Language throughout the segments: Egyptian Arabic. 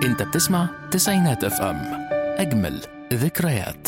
انت بتسمع تسعينات اف ام اجمل ذكريات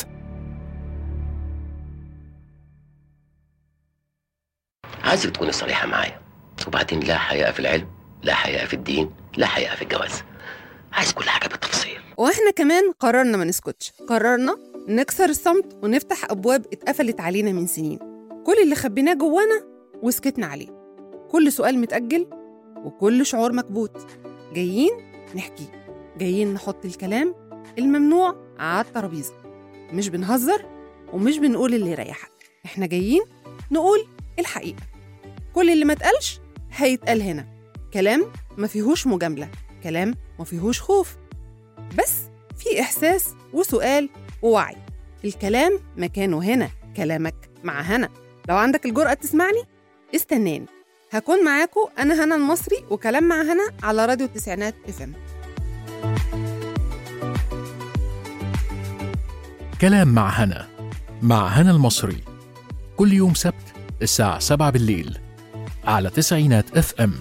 عايزك تكوني صريحة معايا وبعدين لا حياء في العلم لا حياء في الدين لا حياء في الجواز عايز كل حاجة بالتفصيل واحنا كمان قررنا ما نسكتش قررنا نكسر الصمت ونفتح ابواب اتقفلت علينا من سنين كل اللي خبيناه جوانا وسكتنا عليه كل سؤال متأجل وكل شعور مكبوت جايين نحكي جايين نحط الكلام الممنوع على الترابيزة مش بنهزر ومش بنقول اللي يريحك احنا جايين نقول الحقيقة كل اللي ما اتقالش هيتقال هنا كلام ما فيهوش مجاملة كلام ما فيهوش خوف بس في إحساس وسؤال ووعي الكلام مكانه هنا كلامك مع هنا لو عندك الجرأة تسمعني استناني هكون معاكم أنا هنا المصري وكلام مع هنا على راديو التسعينات اف ام كلام مع هنا مع هنا المصري كل يوم سبت الساعة 7 بالليل على تسعينات اف ام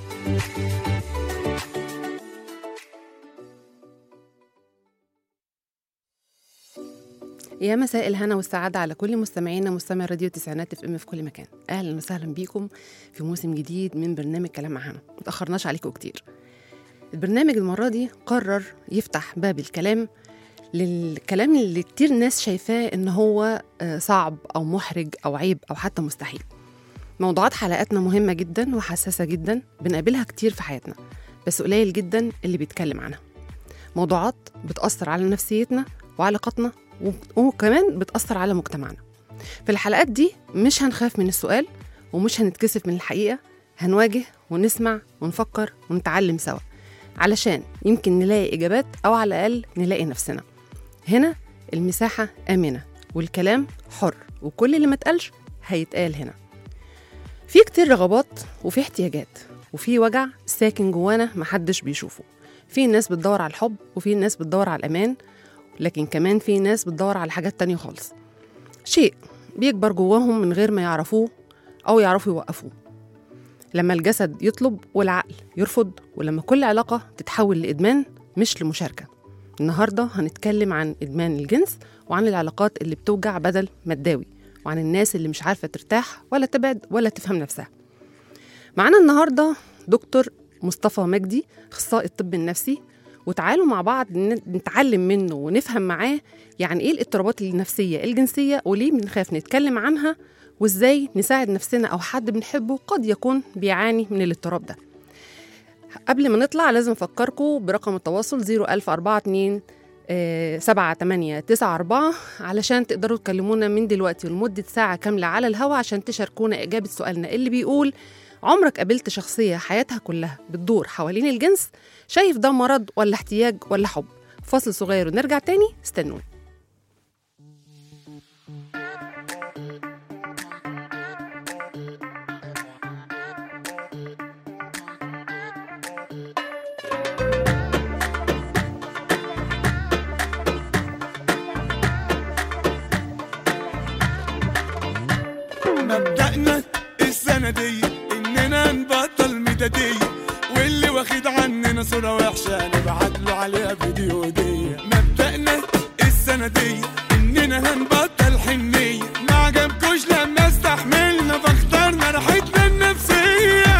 يا مساء الهنا والسعادة على كل مستمعينا مستمع راديو تسعينات اف ام في كل مكان أهلا وسهلا بيكم في موسم جديد من برنامج كلام مع هنا متأخرناش عليكم كتير البرنامج المرة دي قرر يفتح باب الكلام للكلام اللي كتير ناس شايفاه إن هو آه، صعب أو محرج أو عيب أو حتى مستحيل موضوعات حلقاتنا مهمة جدا وحساسة جدا بنقابلها كتير في حياتنا بس قليل جدا اللي بيتكلم عنها موضوعات بتأثر على نفسيتنا وعلاقاتنا و- وكمان بتأثر على مجتمعنا في الحلقات دي مش هنخاف من السؤال ومش هنتكسف من الحقيقة هنواجه ونسمع ونفكر ونتعلم سوا علشان يمكن نلاقي إجابات أو على الأقل نلاقي نفسنا هنا المساحة آمنة والكلام حر وكل اللي ما اتقالش هيتقال هنا في كتير رغبات وفي احتياجات وفي وجع ساكن جوانا محدش بيشوفه في ناس بتدور على الحب وفي ناس بتدور على الأمان لكن كمان في ناس بتدور على حاجات تانية خالص شيء بيكبر جواهم من غير ما يعرفوه أو يعرفوا يوقفوه لما الجسد يطلب والعقل يرفض ولما كل علاقة تتحول لإدمان مش لمشاركة النهاردة هنتكلم عن إدمان الجنس وعن العلاقات اللي بتوجع بدل ما تداوي وعن الناس اللي مش عارفة ترتاح ولا تبعد ولا تفهم نفسها معانا النهاردة دكتور مصطفى مجدي أخصائي الطب النفسي وتعالوا مع بعض ن- نتعلم منه ونفهم معاه يعني ايه الاضطرابات النفسيه الجنسيه وليه بنخاف نتكلم عنها وازاي نساعد نفسنا او حد بنحبه قد يكون بيعاني من الاضطراب ده قبل ما نطلع لازم افكركم برقم التواصل 01042 سبعة تمانية تسعة أربعة علشان تقدروا تكلمونا من دلوقتي لمدة ساعة كاملة على الهوا عشان تشاركونا إجابة سؤالنا اللي بيقول عمرك قابلت شخصية حياتها كلها بتدور حوالين الجنس شايف ده مرض ولا احتياج ولا حب فاصل صغير ونرجع تاني استنوني مبدأنا السنة دي إننا نبطل ميدادية واللي واخد عننا صورة وحشة نبعت له عليها فيديو دي مبدأنا السنة دي إننا هنبطل حنية ما عجبكوش لما استحملنا فاخترنا راحتنا النفسية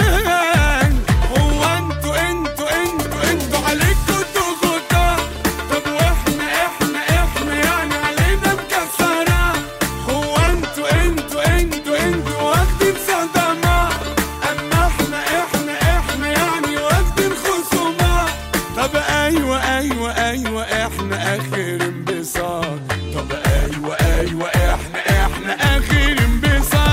هو انتوا انتوا انتوا انتوا عليكوا ضغوطات طب واحنا احنا احنا يعني علينا مكسرات هو انتوا انتوا انتوا انتوا واخدين صدمات اما احنا احنا احنا يعني واخدين خصومات طب ايوه ايوه ايوه احنا اخر انبساط طب ايوه ايوه احنا احنا اخر انبساط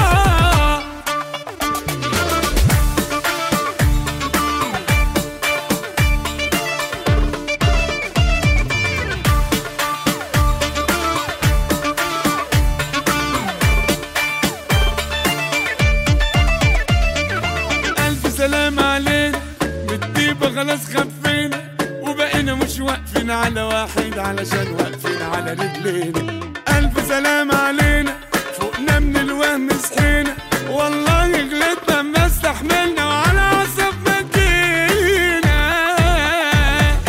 ألف سلام علينا بالطيبة خلاص خفينا وبقينا مش واقفين على واحد علشان واقفين على رجلينا ألف سلام علينا فوقنا من الوهم صحينا والله غلطنا ما استحملنا وعلى عصب ما جينا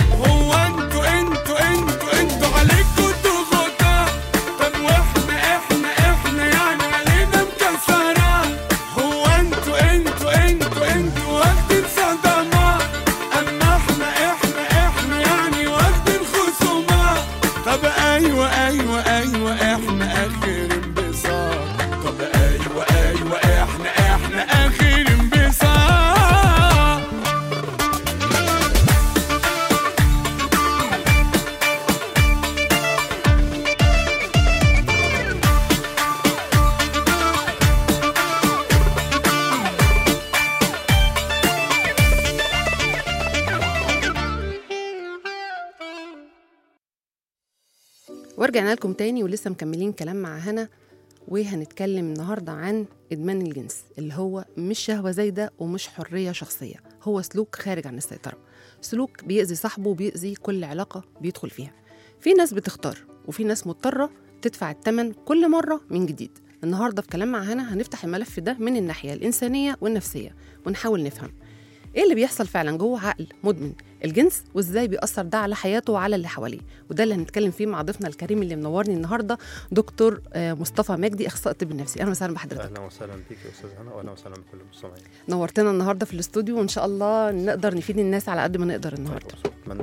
ورجعنا لكم تاني ولسه مكملين كلام مع هنا وهنتكلم النهارده عن ادمان الجنس اللي هو مش شهوه زايده ومش حريه شخصيه هو سلوك خارج عن السيطره سلوك بيأذي صاحبه وبيأذي كل علاقه بيدخل فيها في ناس بتختار وفي ناس مضطره تدفع الثمن كل مره من جديد النهارده في كلام مع هنا هنفتح الملف ده من الناحيه الانسانيه والنفسيه ونحاول نفهم ايه اللي بيحصل فعلا جوه عقل مدمن الجنس وازاي بيأثر ده على حياته وعلى اللي حواليه وده اللي هنتكلم فيه مع ضيفنا الكريم اللي منورني النهارده دكتور آه، مصطفى مجدي اخصائي الطب النفسي اهلا وسهلا بحضرتك اهلا وسهلا بيك يا استاذ هنا واهلا وسهلا بكل المستمعين نورتنا النهارده في الاستوديو وان شاء الله نقدر نفيد الناس على قد ما نقدر النهارده اتمنى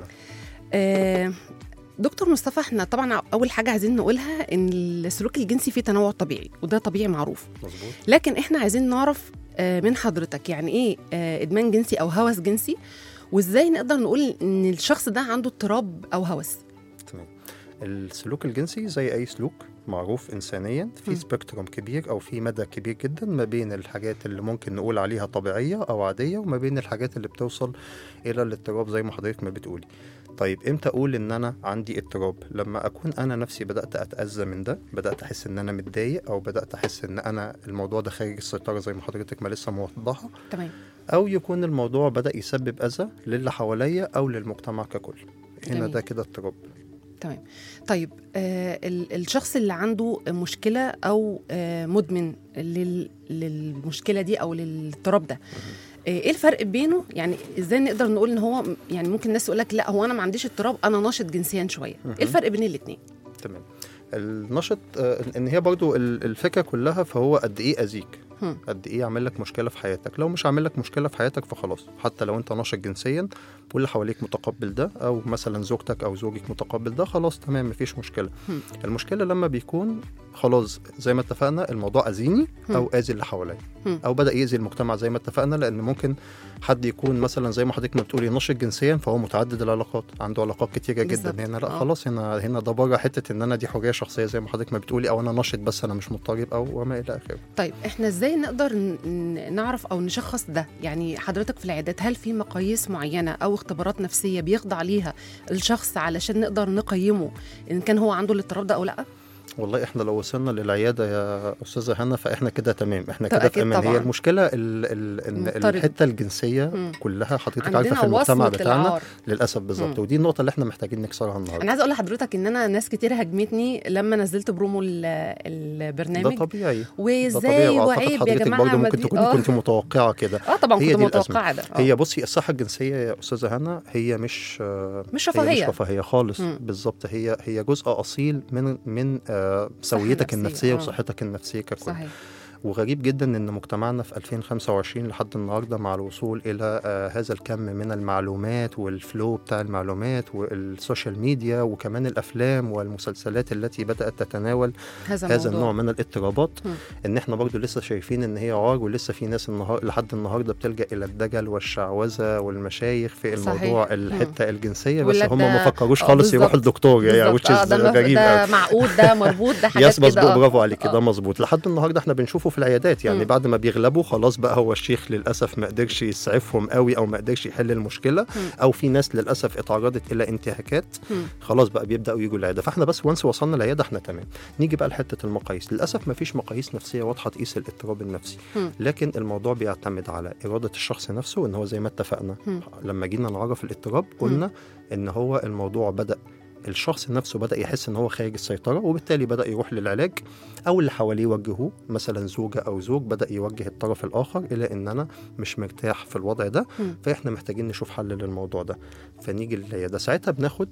آه، دكتور مصطفى احنا طبعا اول حاجه عايزين نقولها ان السلوك الجنسي فيه تنوع طبيعي وده طبيعي معروف مظبوط لكن احنا عايزين نعرف آه، من حضرتك يعني ايه آه، ادمان جنسي او هوس جنسي وازاي نقدر نقول ان الشخص ده عنده اضطراب او هوس تمام السلوك الجنسي زي اي سلوك معروف انسانيا م. في سبيكتروم كبير او في مدى كبير جدا ما بين الحاجات اللي ممكن نقول عليها طبيعيه او عاديه وما بين الحاجات اللي بتوصل الى الاضطراب زي ما حضرتك ما بتقولي طيب امتى اقول ان انا عندي اضطراب لما اكون انا نفسي بدات اتاذى من ده بدات احس ان انا متضايق او بدات احس ان انا الموضوع ده خارج السيطره زي ما حضرتك ما لسه موضحه تمام او يكون الموضوع بدا يسبب اذى للي حواليا او للمجتمع ككل هنا جميل. ده كده اضطراب تمام طيب آه ال- الشخص اللي عنده مشكله او آه مدمن لل للمشكله دي او للاضطراب ده آه، ايه الفرق بينه يعني ازاي نقدر نقول ان هو م- يعني ممكن الناس تقول لك لا هو انا ما عنديش اضطراب انا ناشط جنسيا شويه ايه الفرق بين الاثنين تمام النشط آه، ان هي برضو ال- الفكره كلها فهو قد ايه اذيك هم. قد ايه يعمل لك مشكله في حياتك لو مش عامل لك مشكله في حياتك فخلاص حتى لو انت ناشط جنسيا واللي حواليك متقبل ده او مثلا زوجتك او زوجك متقبل ده خلاص تمام مفيش مشكله هم. المشكله لما بيكون خلاص زي ما اتفقنا الموضوع اذيني هم. او اذي اللي حواليا هم. او بدا يأذي المجتمع زي ما اتفقنا لان ممكن حد يكون مثلا زي ما حضرتك ما بتقولي ناشط جنسيا فهو متعدد العلاقات عنده علاقات كتيره بالظبط. جدا هنا لا آه. خلاص هنا هنا ده بره حته ان انا دي حريه شخصيه زي ما حضرتك ما بتقولي او انا ناشط بس انا مش مضطرب او وما الى اخره طيب احنا ازاي نقدر ن- ن- نعرف او نشخص ده يعني حضرتك في العيادات هل في مقاييس معينه او اختبارات نفسيه بيخضع ليها الشخص علشان نقدر نقيمه ان كان هو عنده الاضطراب ده او لا والله احنا لو وصلنا للعياده يا استاذه هنا فاحنا كده تمام احنا طب كده أكيد في امان طبعاً. هي المشكله ال ال ان مضطرب. الحته الجنسيه مم. كلها حضرتك عارفه عندنا في المجتمع وصمة بتاعنا العار للاسف بالظبط مم. ودي النقطه اللي احنا محتاجين نكسرها النهارده انا عايزه اقول لحضرتك ان انا ناس كتير هاجمتني لما نزلت برومو ال- ده البرنامج طبيعي ده وازاي طبيعي واعتقد وعيب يا حضرتك جماعه برضه ما ممكن دي- تكوني آه. كنت متوقعه كده اه طبعا هي كنت دي الأزمة. متوقعه ده آه. هي بصي الصحة الجنسية يا أستاذة هنا هي مش آه، مش هي رفاهية. مش رفاهية خالص مم. بالظبط هي هي جزء أصيل من من آه، سويتك النفسية، النفسية آه. وصحتك النفسية ككل صحيح وغريب جدا ان مجتمعنا في 2025 لحد النهارده مع الوصول الى آه هذا الكم من المعلومات والفلو بتاع المعلومات والسوشيال ميديا وكمان الافلام والمسلسلات التي بدات تتناول هذا هذا الموضوع. النوع من الاضطرابات مم. ان احنا برضو لسه شايفين ان هي عار ولسه في ناس النهار لحد النهارده بتلجا الى الدجل والشعوذه والمشايخ في صحيح. الموضوع مم. الحته الجنسيه يقول بس لك هم ده- ما فكروش آه، خالص يروحوا بالظبط. للدكتور يعني بالظبط. which اه is ده مف- غريب ده أوي. معقود ده مربوط ده حاجات يس مظبوط كده آه. برافو عليك آه. ده مظبوط لحد النهارده احنا بنشوفه في العيادات يعني مم. بعد ما بيغلبوا خلاص بقى هو الشيخ للاسف ما قدرش يسعفهم قوي او ما قدرش يحل المشكله مم. او في ناس للاسف اتعرضت الى انتهاكات مم. خلاص بقى بيبداوا يجوا العياده فاحنا بس وانس وصلنا العياده احنا تمام نيجي بقى لحته المقاييس للاسف ما فيش مقاييس نفسيه واضحه تقيس الاضطراب النفسي مم. لكن الموضوع بيعتمد على اراده الشخص نفسه ان هو زي ما اتفقنا مم. لما جينا نعرف الاضطراب قلنا ان هو الموضوع بدا الشخص نفسه بدا يحس ان هو خارج السيطره وبالتالي بدا يروح للعلاج او اللي حواليه يوجهوه مثلا زوجه او زوج بدا يوجه الطرف الاخر الى ان انا مش مرتاح في الوضع ده مم. فاحنا محتاجين نشوف حل للموضوع ده فنيجي للعياده ساعتها بناخد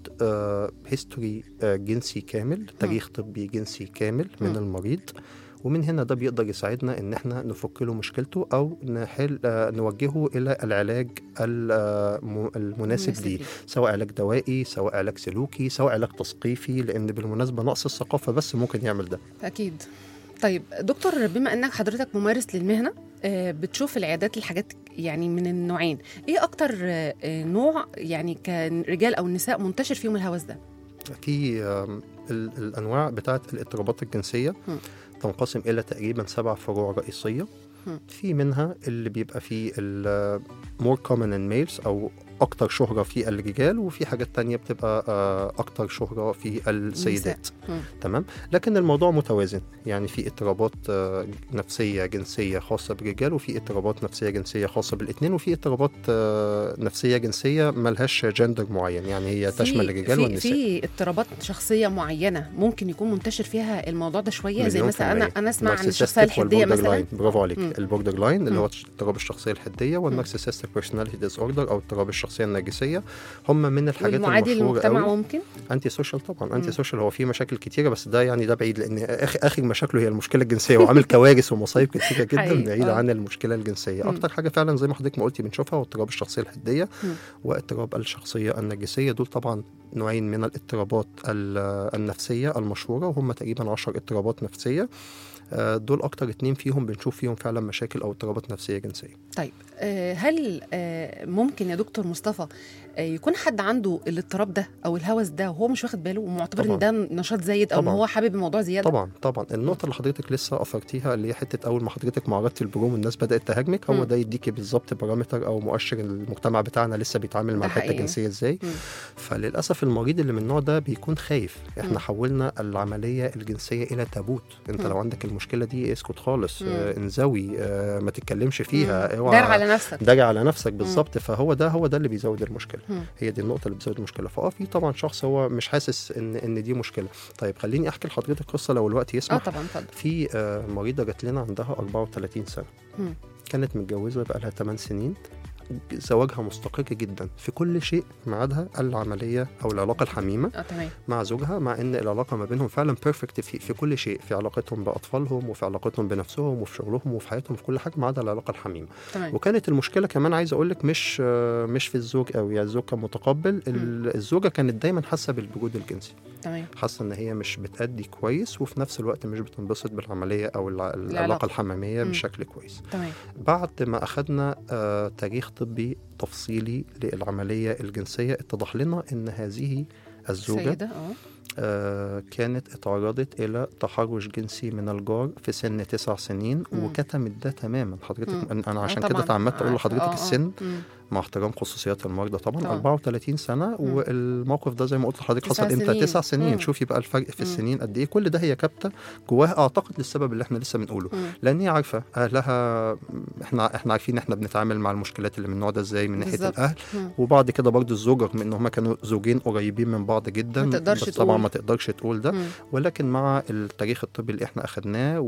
هيستوري جنسي كامل تاريخ طبي جنسي كامل من مم. المريض ومن هنا ده بيقدر يساعدنا ان احنا نفك له مشكلته او نحل آه، نوجهه الى العلاج الم- المناسب ليه ليه. سواء علاج دوائي سواء علاج سلوكي سواء علاج تثقيفي لان بالمناسبه نقص الثقافه بس ممكن يعمل ده اكيد طيب دكتور بما انك حضرتك ممارس للمهنه آه، بتشوف العيادات الحاجات يعني من النوعين ايه اكتر آه، آه، نوع يعني كرجال او النساء منتشر فيهم الهوس ده في آم، ال- الانواع بتاعه الاضطرابات الجنسيه مم. تنقسم الى تقريبا سبع فروع رئيسيه مم. في منها اللي بيبقى فيه ال more common in males او اكتر شهره في الرجال وفي حاجات تانية بتبقى آه، اكتر شهره في السيدات مم. تمام لكن الموضوع متوازن يعني في اضطرابات آه، نفسيه جنسيه خاصه بالرجال وفي اضطرابات نفسيه جنسيه خاصه بالاثنين وفي اضطرابات آه، نفسيه جنسيه ملهاش جندر معين يعني هي في- تشمل الرجال في والنساء في اضطرابات شخصيه معينه ممكن يكون منتشر فيها الموضوع ده شويه زي مليون مثلا في انا المية. انا اسمع عن narcissistic الشخصيه الحديه والborderline. مثلا برافو عليك مم. البوردر لاين اللي مم. هو اضطراب الشخصيه الحديه والنارسيسستيك بيرسوناليتي ديس اوردر او اضطراب الشخصيه النرجسيه هم من الحاجات والمعادي المشهوره للمجتمع قوي ممكن انتي سوشيال طبعا انتي سوشيال هو في مشاكل كتيره بس ده يعني ده بعيد لان اخر اخر مشاكله هي المشكله الجنسيه وعامل كوارث ومصايب كتيره جدا حقيقي، بعيده آه. عن المشكله الجنسيه مم. اكتر حاجه فعلا زي ما حضرتك ما قلتي بنشوفها هو اضطراب الشخصيه الحديه مم. واضطراب الشخصيه النرجسيه دول طبعا نوعين من الاضطرابات ال- النفسيه المشهوره وهم تقريبا 10 اضطرابات نفسيه آه، دول اكتر اتنين فيهم بنشوف فيهم فعلا مشاكل او اضطرابات نفسيه جنسيه طيب آه، هل آه، ممكن يا دكتور مصطفى آه، يكون حد عنده الاضطراب ده او الهوس ده وهو مش واخد باله ومعتبر ان ده نشاط زايد او ان طبعاً. هو حابب الموضوع زياده طبعا طبعا النقطه اللي حضرتك لسه اثرتيها اللي هي حته اول ما حضرتك معرضتي البروم والناس بدات تهاجمك هو مم. ده يديكي بالظبط بارامتر او مؤشر المجتمع بتاعنا لسه بيتعامل مع ده الحته حقيقي. الجنسيه ازاي مم. فللاسف المريض اللي من النوع ده بيكون خايف احنا مم. حولنا العمليه الجنسيه الى تابوت انت مم. لو عندك المشكله دي اسكت خالص مم. آه انزوي آه ما تتكلمش فيها مم. اوعى دار على نفسك داري على نفسك بالظبط فهو ده هو ده اللي بيزود المشكله مم. هي دي النقطه اللي بتزود المشكله فاه في طبعا شخص هو مش حاسس ان ان دي مشكله طيب خليني احكي لحضرتك قصه لو الوقت اه يسمح طبعا اتفضل في آه، مريضه جات لنا عندها 34 سنه مم. كانت متجوزه بقى لها 8 سنين زواجها مستقر جدا في كل شيء ما عدا العمليه او العلاقه الحميمه اه تمام مع زوجها مع ان العلاقه ما بينهم فعلا بيرفكت في, في كل شيء في علاقتهم باطفالهم وفي علاقتهم بنفسهم وفي شغلهم وفي حياتهم في كل حاجه ما عدا العلاقه الحميمه تمام وكانت المشكله كمان عايز اقول لك مش آه، مش في الزوج قوي يعني الزوج كان متقبل ال- الزوجه كانت دايما حاسه بالبرود الجنسي تمام حاسه ان هي مش بتأدي كويس وفي نفس الوقت مش بتنبسط بالعمليه او الع- العلاقه العلاقة. الحميميه مم. بشكل كويس تمام بعد ما اخذنا آه تاريخ طبي تفصيلي للعمليه الجنسيه اتضح لنا ان هذه الزوجه سيده اه آه كانت اتعرضت الى تحرش جنسي من الجار في سن تسع سنين مم. وكتمت ده تماما حضرتك مم. انا آه عشان كده طبعاً. اتعمدت اقول عارفة. لحضرتك آه، آه. السن مم. مع احترام خصوصيات المرضى طبعا طبعاً. 34 سنه مم. والموقف ده زي ما قلت لحضرتك تسع حصل امتى سنين. تسع سنين مم. شوفي بقى الفرق في مم. السنين قد ايه كل ده هي كابته جواها اعتقد للسبب اللي احنا لسه بنقوله مم. لان هي عارفه اهلها احنا احنا عارفين احنا بنتعامل مع المشكلات اللي من النوع ده ازاي من ناحيه بالظبط. الاهل مم. وبعد كده برضو الزوج رغم ان هم كانوا زوجين قريبين من بعض جدا ما تقدرش بس طبعا تقول. ما تقدرش تقول ده مم. ولكن مع التاريخ الطبي اللي احنا اخدناه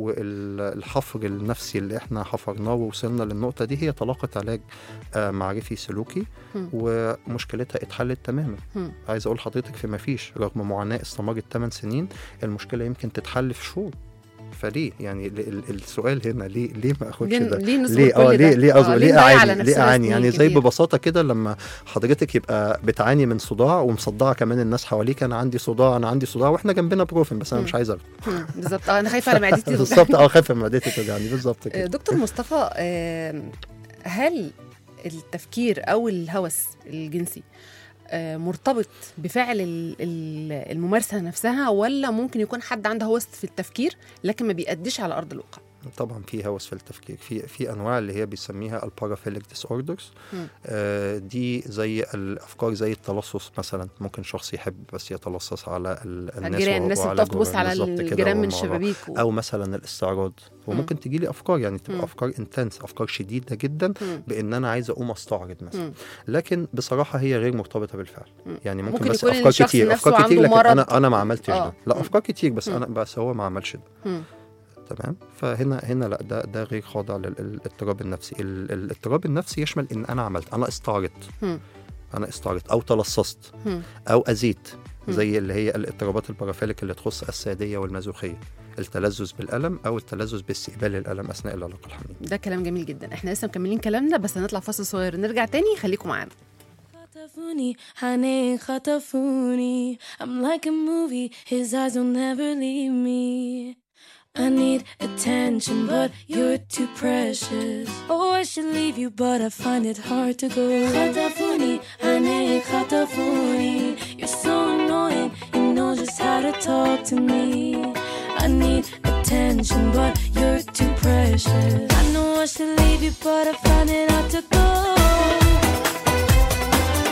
والحفر النفسي اللي احنا حفرناه ووصلنا للنقطه دي هي تلقت علاج آه، معرفي سلوكي مم. ومشكلتها اتحلت تماما مم. عايز اقول لحضرتك في ما فيش رغم معاناه استمرت 8 سنين المشكله يمكن تتحل في شهور فليه يعني ال- ال- السؤال هنا ليه ليه ما اخدش ليه ده ليه نصبر ليه اه كل ليه ده؟ ليه آه، أصبر ليه نضيع على اعاني ليه نفسنا اعاني سنين يعني زي كتير؟ ببساطه كده لما حضرتك يبقى بتعاني من صداع ومصدعه كمان الناس حواليك انا عندي صداع انا عندي صداع واحنا جنبنا بروفين بس انا مم. مش عايز اخده مم. بالظبط آه، انا خايفه على معدتي توجعني. بالظبط اه خايف من معدتي توجعني بالظبط آه، كده دكتور مصطفى آه، هل التفكير او الهوس الجنسي آه، مرتبط بفعل ال- ال- الممارسه نفسها ولا ممكن يكون حد عنده هوس في التفكير لكن ما بيأديش على ارض الواقع طبعا في هوس في التفكير في في انواع اللي هي بيسميها البارافيليك ديس اوردرز مم. آه دي زي الافكار زي التلصص مثلا ممكن شخص يحب بس يتلصص على ال- الناس الجيران وهو الناس اللي على بتقف تبص جيران على بالظبط كده الجيران من وهم وراه. الشبابيك و... او مثلا الاستعراض وممكن تجي لي افكار يعني تبقى مم. افكار انتنس افكار شديده جدا مم. بان انا عايز اقوم استعرض مثلا مم. لكن بصراحه هي غير مرتبطه بالفعل مم. يعني ممكن, ممكن بس يكون افكار الشخص كتير نفسه افكار كتير عنده لكن مرض. انا انا ما عملتش آه. ده لا مم. افكار كتير بس مم. انا بس هو ما عملش ده مم. تمام فهنا هنا لا ده ده غير خاضع للاضطراب النفسي ال- الاضطراب النفسي يشمل ان انا عملت انا استعرضت مم. انا استعرضت او تلصصت مم. او اذيت مم. زي اللي هي الاضطرابات البارافيليك اللي تخص الساديه والمازوخيه التلذذ بالالم او التلذذ باستقبال الالم اثناء العلاقه الحميمه ده كلام جميل جدا احنا لسه مكملين كلامنا بس هنطلع فاصل صغير نرجع تاني خليكم معانا خطفوني honey خطفوني I'm like a movie his eyes will never leave me I need attention but you're too precious Oh I should leave you but I find it hard to go خطفوني honey خطفوني You're so annoying you know just how to talk to me I need attention but you're too precious I know I should leave you but I find it hard to go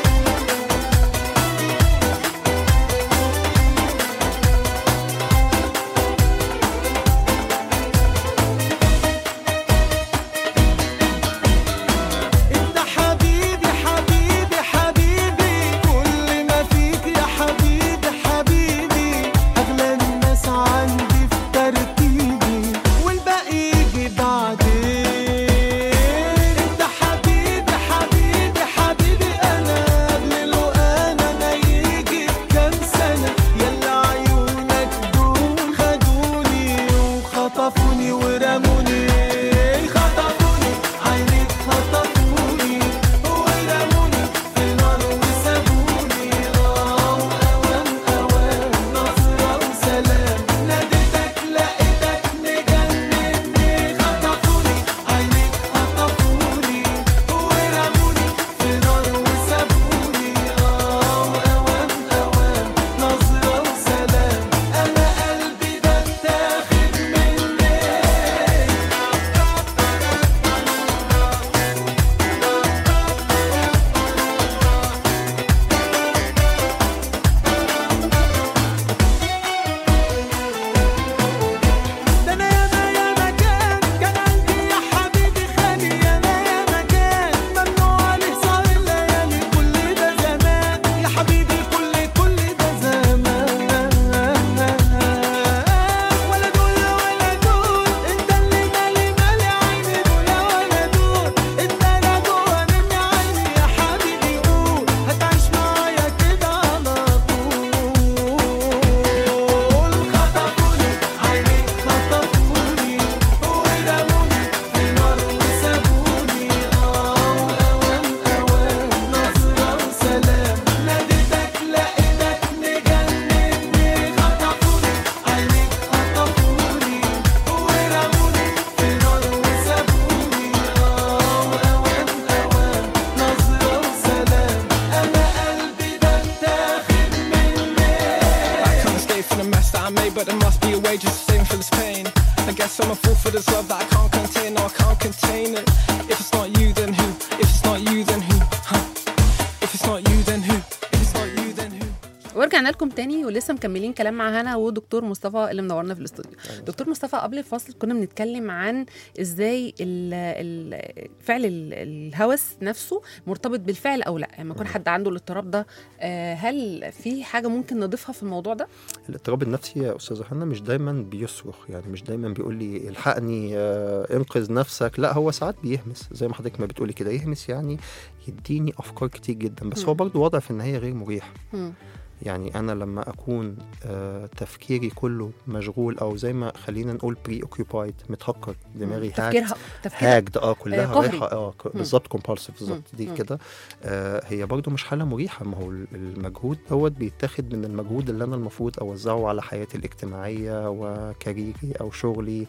for this love that I can't contain, no, I can't contain it. If it's not you, then who? If it's not you, then who? Huh? If it's not you, then who? If it's not you, then who? ورجعنا لكم تاني ولسه مكملين كلام مع هنا ودكتور مصطفى اللي منورنا في الاستوديو دكتور مصطفى قبل الفاصل كنا بنتكلم عن ازاي ال- ال- فعل ال- الهوس نفسه مرتبط بالفعل او لا لما يكون حد عنده الاضطراب ده آه، هل في حاجه ممكن نضيفها في الموضوع ده الاضطراب النفسي يا استاذه حنا مش دايما بيصرخ يعني مش دايما بيقول لي الحقني آه، انقذ نفسك لا هو ساعات بيهمس زي ما حضرتك ما بتقولي كده يهمس يعني يديني افكار كتير جدا بس مم. هو برضه وضع في النهايه غير مريح مم. يعني انا لما اكون آه، تفكيري كله مشغول او زي ما خلينا نقول بري اوكيبايد متهكر دماغي تفكيرها هاكد تفكير هاكد اه كلها قهري. رايحه اه ك- مم. بالظبط كومبالسيف بالظبط دي مم. كده آه هي برضو مش حاله مريحه ما هو ال- المجهود دوت بيتاخد من المجهود اللي انا المفروض اوزعه على حياتي الاجتماعيه وكاريري او شغلي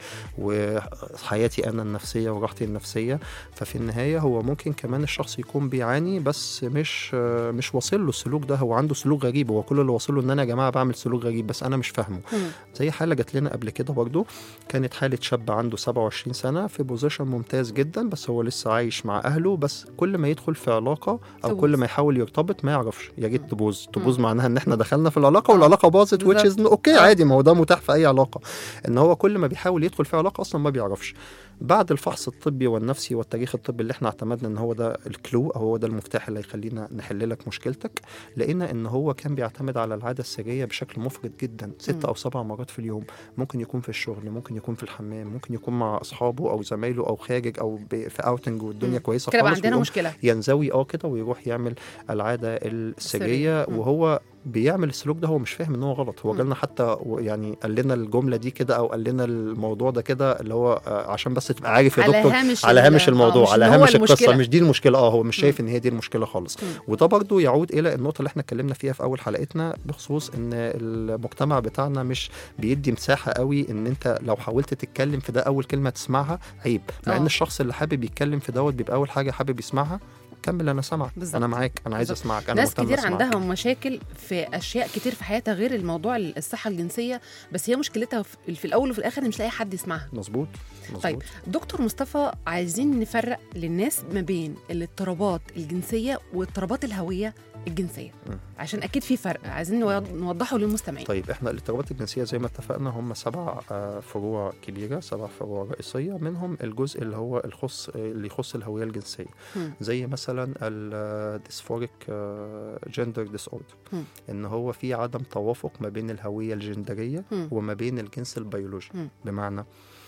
وحياتي انا النفسيه وراحتي النفسيه ففي النهايه هو ممكن كمان الشخص يكون بيعاني بس مش آه مش واصل له السلوك ده هو عنده سلوك غريب هو كل اللي واصل له ان انا يا جماعه بعمل سلوك غريب بس انا مش فاهمه مم. زي حاله جات لنا قبل كده برضو كانت حاله شاب عنده 27 سنه في بوزيشن ممتاز جدا بس هو لسه عايش مع اهله بس كل ما يدخل في علاقه او تبوظ. كل ما يحاول يرتبط ما يعرفش يا جيت تبوظ تبوظ معناها ان احنا دخلنا في العلاقه والعلاقه باظت which بالظبط. is اوكي آه. عادي ما هو ده متاح في اي علاقه ان هو كل ما بيحاول يدخل في علاقه اصلا ما بيعرفش بعد الفحص الطبي والنفسي والتاريخ الطبي اللي احنا اعتمدنا ان هو ده الكلو او هو ده المفتاح اللي هيخلينا نحل لك مشكلتك لقينا ان هو كان بيعتمد على العاده السريه بشكل مفرط جدا مم. ست او سبع مرات في اليوم ممكن يكون في الشغل ممكن يكون في الحمام ممكن يكون مع اصحابه او زمايله او خارج او ب- في اوتنج والدنيا مم. كويسه كده بقى خالص عندنا ويقوم مشكله ينزوي اه كده ويروح يعمل العاده السريه مم. وهو بيعمل السلوك ده هو مش فاهم ان هو غلط هو مم. جالنا حتى و- يعني قال لنا الجمله دي كده او قال لنا الموضوع ده كده اللي هو آه، عشان بس تبقى عارف يا على دكتور هامش على ال- هامش آه، الموضوع مش على إن هو هامش المشكلة. القصه مش دي المشكله اه هو مش مم. شايف ان هي دي المشكله خالص مم. وده برضو يعود الى النقطه اللي احنا اتكلمنا فيها في اول حلقتنا بخصوص ان المجتمع بتاعنا مش بيدي مساحه قوي ان انت لو حاولت تتكلم في ده اول كلمه تسمعها عيب مع آه. ان الشخص اللي حابب يتكلم في دوت بيبقى اول حاجه حابب يسمعها كمل انا سامعك بالظبط. انا معاك انا عايز بالظبط. اسمعك انا ناس مهتم كتير أسمعك. عندها مشاكل في اشياء كتير في حياتها غير الموضوع الصحه الجنسيه بس هي مشكلتها في في الاول وفي الاخر إن مش لاقي حد يسمعها مظبوط مظبوط طيب دكتور مصطفى عايزين نفرق للناس ما بين الاضطرابات الجنسيه واضطرابات الهويه الجنسيه مم. عشان اكيد في فرق عايزين نو- نوضحه للمستمعين طيب احنا الاضطرابات الجنسيه زي ما اتفقنا هم سبع آه، فروع كبيره سبع فروع رئيسيه منهم الجزء اللي هو الخص اللي يخص الهويه الجنسيه مم. زي مثلا الديسفوريك جندر ديس مم. اوردر ان هو في عدم توافق ما بين الهويه الجندريه مم. وما بين الجنس البيولوجي مم. بمعنى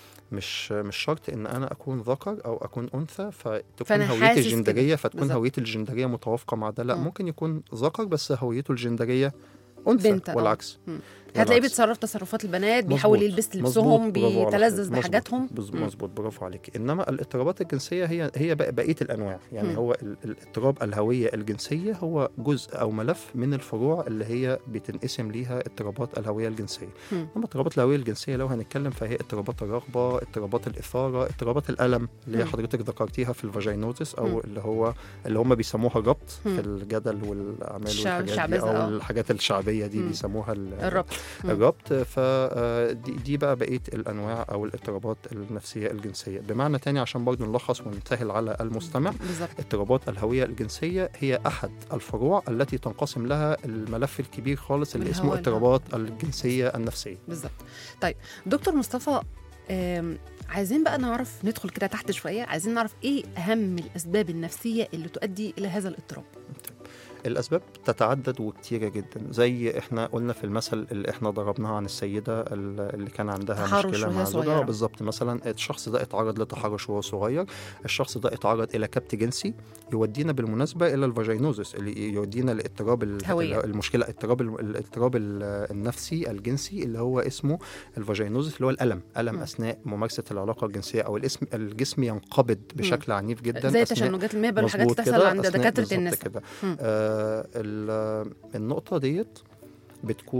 مش مش شرط ان انا اكون ذكر او اكون انثى فتكون فأنا هويتي حاسس الجندريه كده. فتكون بالظبط. هويتي الجندريه متوافقه مع ده لا مم. ممكن يكون ذكر بس هويته الجندريه انثى بنت، آه. والعكس مم. هتلاقيه والعكس. بيتصرف تصرفات البنات بيحاول مظبوط. يلبس مظبوط، لبسهم برافو على بيتلذذ حضرتك. مظبوط. بحاجاتهم بز- مم. مظبوط برافو عليك انما الاضطرابات الجنسيه هي هي بق- بقيه الانواع يعني مم. هو ال- الاضطراب الهويه الجنسيه هو جزء او ملف من الفروع اللي هي بتنقسم ليها اضطرابات الهويه الجنسيه مم. اما اضطرابات الهويه الجنسيه لو هنتكلم فهي اضطرابات الرغبه اضطرابات الاثاره اضطرابات الالم اللي هي مم. حضرتك ذكرتيها في الفاجينوزس او مم. اللي هو اللي هم بيسموها الربط مم. في الجدل والاعمال الشعب- والحاجات دي الشعبذة، او آه. الحاجات الشعبيه دي مم. بيسموها ال- الربط مم. الربط فدي دي بقى بقيه الانواع او الاضطرابات النفسيه الجنسيه بمعنى تاني عشان برضو نلخص ونسهل على المستمع بالظبط اضطرابات الهويه الجنسيه هي احد الفروع التي تنقسم لها الملف الكبير خالص اللي اللي اسمه هو اضطرابات الجنسيه النفسيه بالظبط طيب دكتور مصطفى آم، عايزين بقى نعرف ندخل كده تحت شويه عايزين نعرف ايه اهم الاسباب النفسيه اللي تؤدي الى هذا الاضطراب الاسباب تتعدد وكتيره جدا زي احنا قلنا في المثل اللي احنا ضربناه عن السيده ال- اللي كان عندها تحرش مشكله وهي مع صغيرة. زوجها بالظبط مثلا الشخص ده اتعرض لتحرش وهو صغير الشخص ده اتعرض الى كبت جنسي يودينا بالمناسبه الى الفاجينوزس اللي يودينا لاضطراب ال- هوية. المشكله اضطراب ال- الاضطراب ال- النفسي الجنسي اللي هو اسمه الفاجينوزس اللي هو الالم الم مم. اثناء ممارسه العلاقه الجنسيه او الاسم الجسم ينقبض بشكل عنيف جدا زي أثناء- تشنجات المهبل والحاجات مظبوط اللي بتحصل كده، عند أثناء دكاتره بالظبط النساء كده مم. آه ال- النقطة ديت بتكون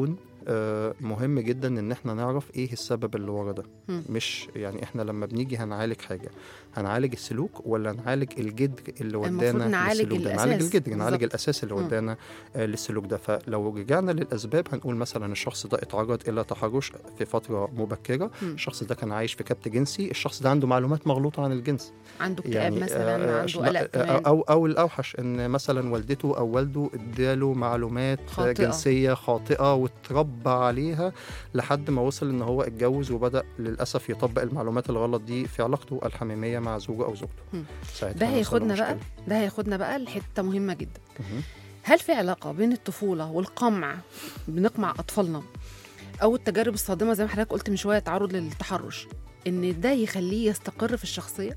آه، مهم جدا ان احنا نعرف ايه السبب اللي ورا ده مم. مش يعني احنا لما بنيجي هنعالج حاجه هنعالج السلوك ولا نعالج الجذر اللي المفروض ودانا نعالج للسلوك ده نعالج الأساس. الجذر نعالج بالظبط. الاساس اللي مم. ودانا آه، للسلوك ده فلو رجعنا للاسباب هنقول مثلا الشخص ده اتعرض الى تحرش في فتره مبكره مم. الشخص ده كان عايش في كبت جنسي الشخص ده عنده معلومات مغلوطه عن الجنس عنده اكتئاب مثلا آه، عنده ش- قلق لا، كمان او او الاوحش ان مثلا والدته او والده اداله معلومات خاطئة. جنسيه خاطئه واتربى عليها لحد ما وصل ان هو اتجوز وبدا للاسف يطبق المعلومات الغلط دي في علاقته الحميميه مع زوجه او زوجته مم. ساعتها ده هنوصل هياخدنا بقى لمشكلة. ده هياخدنا بقى لحته مهمه جدا مهم. هل في علاقه بين الطفوله والقمع بنقمع اطفالنا او التجارب الصادمه زي ما حضرتك قلت من شويه تعرض للتحرش ان ده يخليه يستقر في الشخصيه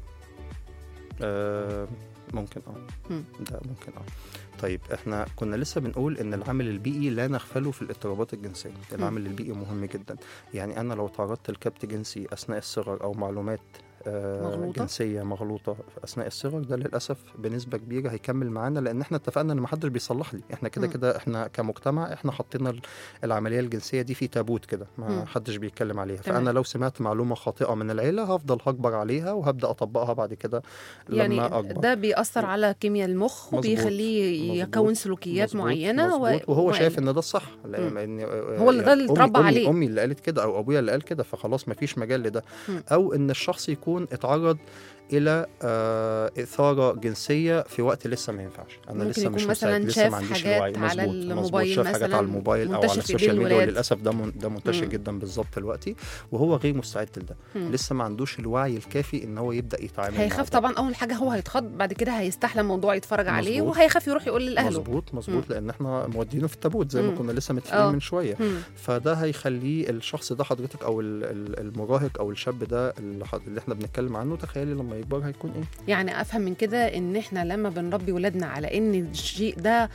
آه ممكن اه مم. ده ممكن اه طيب احنا كنا لسه بنقول ان العامل البيئي لا نغفله في الاضطرابات الجنسيه العامل البيئي مهم جدا يعني انا لو تعرضت لكبت جنسي اثناء الصغر او معلومات آه، مغلوطة؟ جنسيه مغلوطه في اثناء الصغر ده للاسف بنسبه كبيره هيكمل معانا لان احنا اتفقنا ان محدش بيصلح لي احنا كده مم. كده احنا كمجتمع احنا حطينا ال- العمليه الجنسيه دي في تابوت كده ما مم. حدش بيتكلم عليها تمام. فانا لو سمعت معلومه خاطئه من العيله هفضل هكبر عليها وهبدا اطبقها بعد كده يعني لما اكبر ده بيأثر على كيمياء المخ مظبوط. وبيخليه مظبوط. يكون سلوكيات مظبوط، معينه و- مظبوط. وهو وما شايف إلى. ان ده الصح مم. لان هو اللي ده اللي أمي- اتربى أمي- عليه. امي اللي قالت كده او ابويا اللي قال كده فخلاص ما فيش مجال لده مم. او ان الشخص يكون اتعرض الى آه اثاره جنسيه في وقت لسه ما ينفعش انا ممكن لسه يكون مش مثلاً مستعد لسه شاف ما عنديش حاجات الوعي على مظبوط مظبوط الموبايل شاف حاجات مثلاً على الموبايل او منتشر على في السوشيال إيدين ميديا الولاد. وللاسف ده من ده منتشر مم. جدا بالظبط دلوقتي وهو غير مستعد لده مم. لسه ما عندوش الوعي الكافي ان هو يبدا يتعامل مع هيخاف ده. طبعا اول حاجه هو هيتخض بعد كده هيستحلى الموضوع يتفرج عليه مظبوط. وهيخاف يروح يقول لاهله مظبوط مظبوط مم. لان احنا مودينه في التابوت زي مم. ما كنا لسه آه. متفقين من شويه مم. فده هيخليه الشخص ده حضرتك او ال- ال- المراهق او الشاب ده اللي ح- اللي احنا بنتكلم عنه تخيلي لما يكبر هيكون ايه يعني افهم من كده ان احنا لما بنربي ولادنا على ان الشيء ده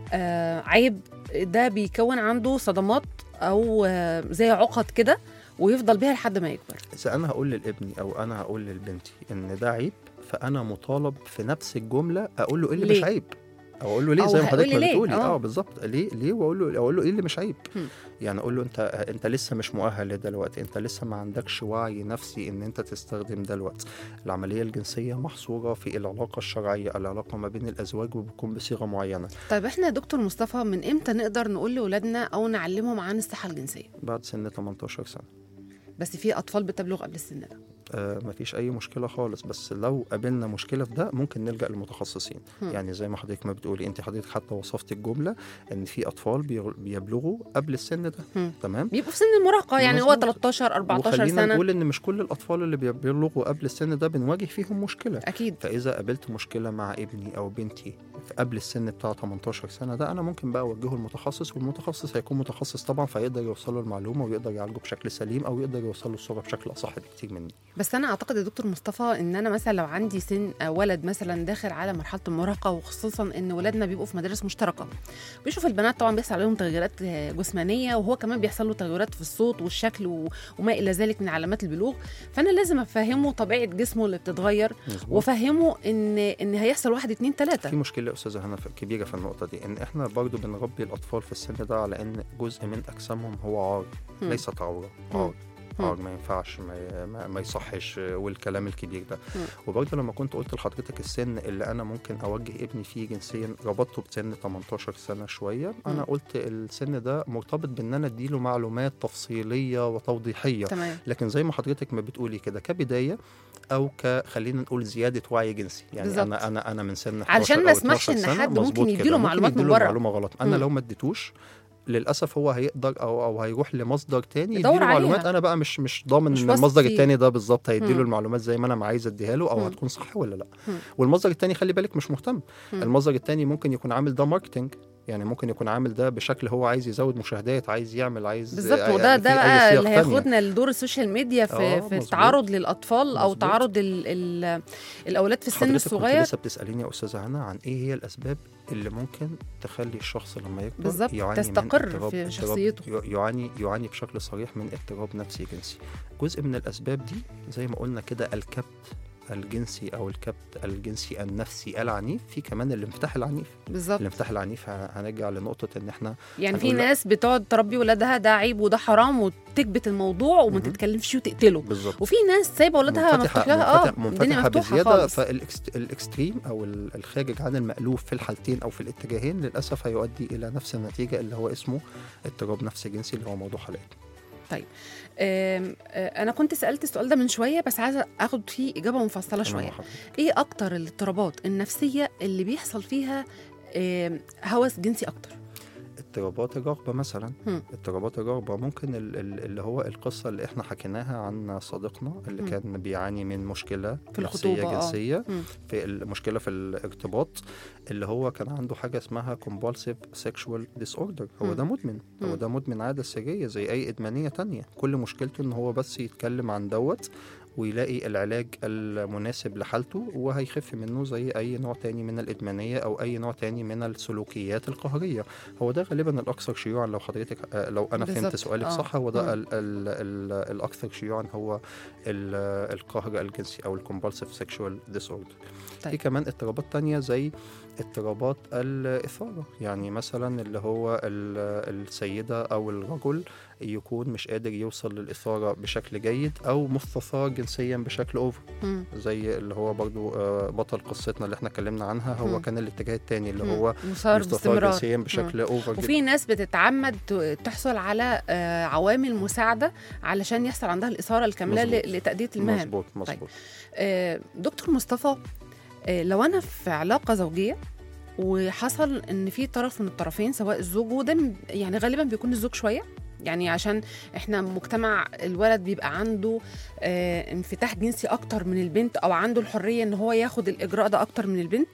آه عيب ده بيكون عنده صدمات او آه زي عقد كده ويفضل بيها لحد ما يكبر اذا انا هقول لابني او انا هقول لبنتي ان ده عيب فانا مطالب في نفس الجمله اقول له ايه اللي ليه؟ مش عيب او اقول له ليه أو زي ما هقول حضرتك لي ما ليه؟ بتقولي آه. اه بالظبط ليه ليه واقول له اقول له ايه اللي مش عيب هم. يعني اقول له انت انت لسه مش مؤهل لده دلوقتي انت لسه ما عندكش وعي نفسي ان انت تستخدم ده الوقت العمليه الجنسيه محصوره في العلاقه الشرعيه العلاقه ما بين الازواج وبتكون بصيغه معينه طيب احنا يا دكتور مصطفى من امتى نقدر نقول لاولادنا او نعلمهم عن الصحه الجنسيه بعد سن 18 سنه بس في اطفال بتبلغ قبل السن ده آه مفيش اي مشكله خالص بس لو قابلنا مشكله في ده ممكن نلجا للمتخصصين هم. يعني زي ما حضرتك ما بتقولي انت حضرتك حتى وصفت الجمله ان في اطفال بيغ- بيبلغوا قبل السن ده هم. تمام بيبقوا في سن المراهقه يعني هو مظبوط. 13 14 وخلينا سنه نقول ان مش كل الاطفال اللي بيبلغوا قبل السن ده بنواجه فيهم مشكله اكيد فاذا قابلت مشكله مع ابني او بنتي في قبل السن بتاع 18 سنه ده انا ممكن بقى اوجهه المتخصص والمتخصص هيكون متخصص طبعا فيقدر يوصل له المعلومه ويقدر يعالجه بشكل سليم او يقدر يوصل له الصوره بشكل اصح بكتير مني بس انا اعتقد يا دكتور مصطفى ان انا مثلا لو عندي سن آه، ولد مثلا داخل على مرحله المراهقه وخصوصا ان ولادنا بيبقوا في مدارس مشتركه بيشوف البنات طبعا بيحصل عليهم تغيرات آه، جسمانيه وهو كمان بيحصل له تغيرات في الصوت والشكل و- وما الى ذلك من علامات البلوغ فانا لازم افهمه طبيعه جسمه اللي بتتغير مظبوط. وافهمه ان ان هيحصل واحد اتنين في تلاته مشكله يا استاذه هنا في- كبيره في النقطه دي ان احنا برضو بنربي الاطفال في السن ده على ان جزء من اجسامهم هو عار مم. ليست عوره مم. عار مم. عار ما ينفعش ما, ما, ما يصحش والكلام الكبير ده مم. وبرضه لما كنت قلت لحضرتك السن اللي انا ممكن اوجه ابني فيه جنسيا ربطته بسن 18 سنه شويه انا مم. قلت السن ده مرتبط بان انا اديله معلومات تفصيليه وتوضيحيه تمام لكن زي ما حضرتك ما بتقولي كده كبدايه او ك خلينا نقول زياده وعي جنسي يعني بالظبط. انا انا انا من سن 11 علشان ما أو اسمحش 12 إن سنة، حد ممكن مظبوط يديله كده، معلومات من يديله بره. معلومه غلط انا مم. لو ما اديتوش للاسف هو هيقدر او او هيروح لمصدر تاني يدور يديله معلومات عليها. انا بقى مش مش ضامن مش ان واثق المصدر فيه. التاني ده بالظبط مم. هيديله المعلومات زي ما انا ما عايز اديها له او مم. هتكون صح ولا لا مم. والمصدر التاني خلي بالك مش مهتم مم. المصدر التاني ممكن يكون عامل ده ماركتنج يعني ممكن يكون عامل ده بشكل هو عايز يزود مشاهدات عايز يعمل عايز بالظبط آه، وده في ده أي بقى صيغ اللي تانية. هياخدنا لدور السوشيال ميديا في آه، في مظبوط. التعرض للاطفال او مظبوط. تعرض ال ال الاولاد في السن حضرتك كنت الصغير لسه بتساليني يا استاذه هنا عن ايه هي الاسباب اللي ممكن تخلي الشخص لما يكبر بالظبط، يعاني تستقر من اضطراب في اضطراب- شخصيته. ي- يعاني يعاني بشكل صريح من اضطراب نفسي جنسي جزء من الاسباب دي زي ما قلنا كده الكبت الجنسي او الكبت الجنسي النفسي العنيف في كمان الانفتاح العنيف بالظبط الانفتاح العنيف ه- هنرجع لنقطه ان احنا يعني في هنقول لا. ناس بتقعد تربي ولادها ده عيب وده حرام وتكبت الموضوع وما مهم. تتكلمش وتقتله بالظبط وفي ناس سايبه ولادها مفتوح لها اه منفتح- الدنيا منفتحه مفتوحه بزياده خالص فالاكستريم او ال- الخارج عن المألوف في الحالتين او في الاتجاهين للاسف هيؤدي الى نفس النتيجه اللي هو اسمه اضطراب نفسي جنسي اللي هو موضوع حلقتنا آم، آه، انا كنت سالت السؤال ده من شويه بس عايزه اخد فيه اجابه مفصله أنا شويه مع حضرتك. ايه اكتر الاضطرابات النفسيه اللي بيحصل فيها آم، هوس جنسي اكتر اضطرابات الرغبه مثلا هم. اضطرابات الرغبه ممكن ال- ال- اللي هو القصه اللي احنا حكيناها عن صديقنا اللي هم. كان بيعاني من مشكله في نفسيه الخطوبة، آه. جنسيه هم. في المشكله في الارتباط اللي هو كان عنده حاجه اسمها compulsive sexual disorder هو مم. ده مدمن هو مم. ده مدمن عاده سريه زي اي ادمانيه تانية كل مشكلته ان هو بس يتكلم عن دوت ويلاقي العلاج المناسب لحالته وهيخف منه زي اي نوع تاني من الادمانيه او اي نوع تاني من السلوكيات القهريه هو ده غالبا الاكثر شيوعا لو حضرتك آه، لو انا فهمت بالظبط، سؤالك آه. صح هو ده مم. ال ال ال الاكثر شيوعا هو ال- القهر الجنسي او الكومبالسيف سيكشوال ديسوردر طيب. في كمان اضطرابات تانية زي اضطرابات الإثارة يعني مثلا اللي هو ال- السيدة أو الرجل يكون مش قادر يوصل للإثارة بشكل جيد أو مستثار جنسيا بشكل أوفر هم. زي اللي هو برضو آه، بطل قصتنا اللي احنا اتكلمنا عنها هو مم. كان الاتجاه التاني اللي هم. هو مثار مستثار باستمرار جنسيا بشكل أوفر جدا وفي ناس بتتعمد ت- تحصل على آه، عوامل مساعده علشان يحصل عندها الاثاره الكامله مظبوط. ل- لتاديه المهام مظبوط مظبوط آه، دكتور مصطفى آه، لو انا في علاقه زوجيه وحصل ان في طرف من الطرفين سواء الزوج وده م- يعني غالبا بيكون الزوج شويه يعني عشان احنا مجتمع الولد بيبقى عنده آه، انفتاح جنسي اكتر من البنت او عنده الحريه ان هو ياخد الاجراء ده اكتر من البنت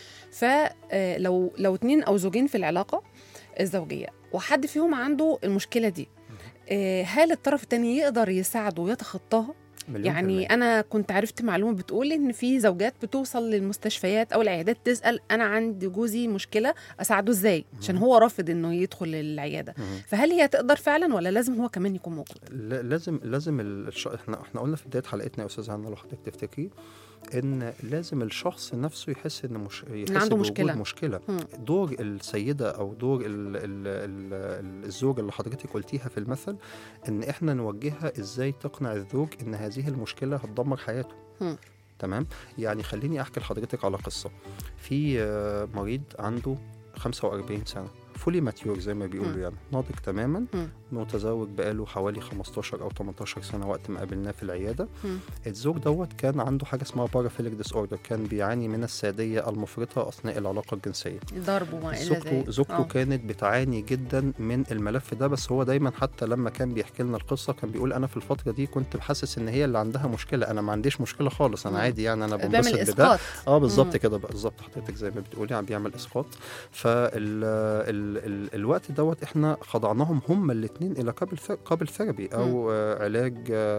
فلو لو اتنين او زوجين في العلاقه الزوجيه وحد فيهم عنده المشكله دي آه، هل الطرف التاني يقدر يساعده ويتخطاها مليون في المية. يعني انا كنت عرفت معلومه بتقول ان في زوجات بتوصل للمستشفيات او العيادات تسال انا عندي جوزي مشكله اساعده ازاي عشان هو رافض انه يدخل العياده مهم. فهل هي تقدر فعلا ولا لازم هو كمان يكون موجود لا- لازم لازم الش... احنا احنا قلنا في بدايه حلقتنا يا استاذ هنا لو حضرتك تفتكري ان لازم الشخص نفسه يحس ان مش يحس عنده بوجود مشكلة. مشكله مم. دور السيده او دور ال... ال... ال... الزوجه اللي حضرتك قلتيها في المثل ان احنا نوجهها ازاي تقنع الزوج ان هذه المشكله هتدمر حياته مم. تمام يعني خليني احكي لحضرتك على قصه في آه، مريض عنده 45 سنه فولي ماتيور زي ما بيقولوا مم. يعني ناضج تماما مم. متزوج بقاله حوالي 15 او 18 سنه وقت ما قابلناه في العياده مم. الزوج دوت كان عنده حاجه اسمها بارافيليك ديس اوردر كان بيعاني من الساديه المفرطه اثناء العلاقه الجنسيه ضرب وما الى زوجته ذلك زوجته آه. كانت بتعاني جدا من الملف ده بس هو دايما حتى لما كان بيحكي لنا القصه كان بيقول انا في الفتره دي كنت حاسس ان هي اللي عندها مشكله انا ما عنديش مشكله خالص انا مم. عادي يعني انا بيعمل بنبسط بده اسقاط اه بالظبط مم. كده بقى بالظبط حضرتك زي ما بتقولي عم بيعمل اسقاط فال ال ال الوقت دوت احنا خضعناهم هما الاثنين الى قبل قبل ثيرابي او آه علاج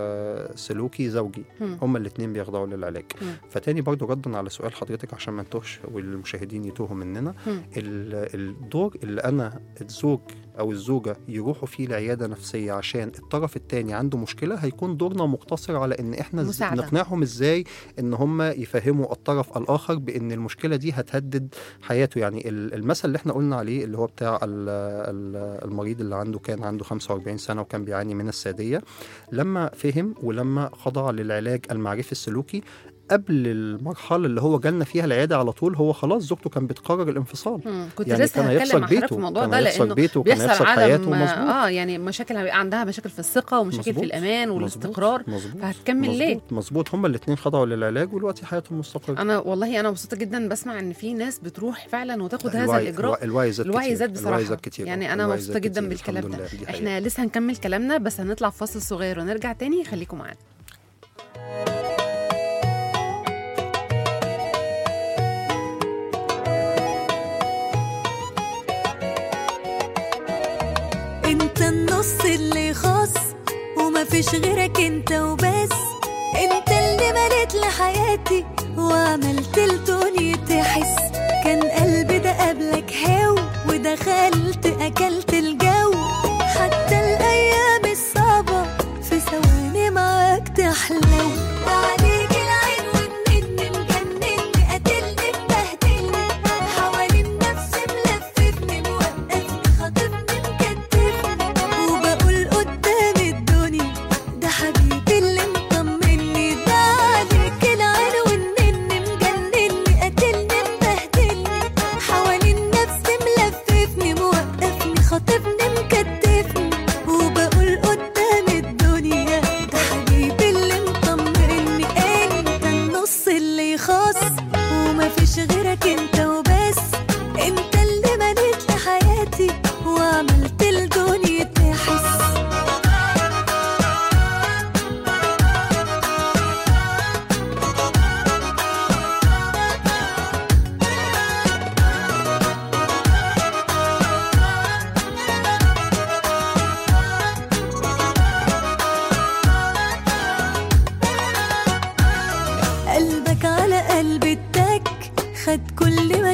آه سلوكي زوجي مم. هما الاثنين بيخضعوا للعلاج مم. فتاني برضو ردا على سؤال حضرتك عشان ما نتوهش والمشاهدين يتوهوا مننا مم. ال- الدور اللي انا الزوج او الزوجه يروحوا فيه لعياده نفسيه عشان الطرف الثاني عنده مشكله هيكون دورنا مقتصر على ان احنا إز- مساعدة. نقنعهم ازاي ان هم يفهموا الطرف الاخر بان المشكله دي هتهدد حياته يعني ال- المثل اللي احنا قلنا عليه اللي هو بتاع ال- ال- المريض اللي عنده كان عنده 45 سنه وكان بيعاني من الساديه لما فهم ولما خضع للعلاج المعرفي السلوكي قبل المرحله اللي هو جالنا فيها العياده على طول هو خلاص زوجته كان بتقرر الانفصال مم. كنت يعني لسه كان هتكلم هيخسر مع حضرتك في بيته الموضوع كان ده هيخسر لانه بيته وكان بيحصل هيخسر عدم حياته مظبوط اه يعني مشاكل هيبقى عندها مشاكل في الثقه ومشاكل مظبوط. في الامان مظبوط. والاستقرار مظبوط فهتكمل ليه مظبوط مظبوط هما الاثنين خضعوا للعلاج ودلوقتي حياتهم مستقره انا والله انا مبسوطه جدا بسمع ان في ناس بتروح فعلا وتاخد هذا الوعي- الاجراء الوعي زاد الوعي كتير. زاد بصراحه الوعي زاد كتير يعني آه. انا الوعي مبسوطه زاد جدا كتير. بالكلام الحمد ده لله. دي حقيقة. احنا لسه هنكمل كلامنا بس هنطلع في فاصل صغير ونرجع تاني خليكم معانا انت النص اللي خاص ومفيش غيرك انت وبس انت اللي مليت لحياتي وعملت الدنيا تحس كان قلبي ده قبلك هاو ودخلت اكلت الجو حتى الايام الصعبة في ثواني معاك تحلو عليك العين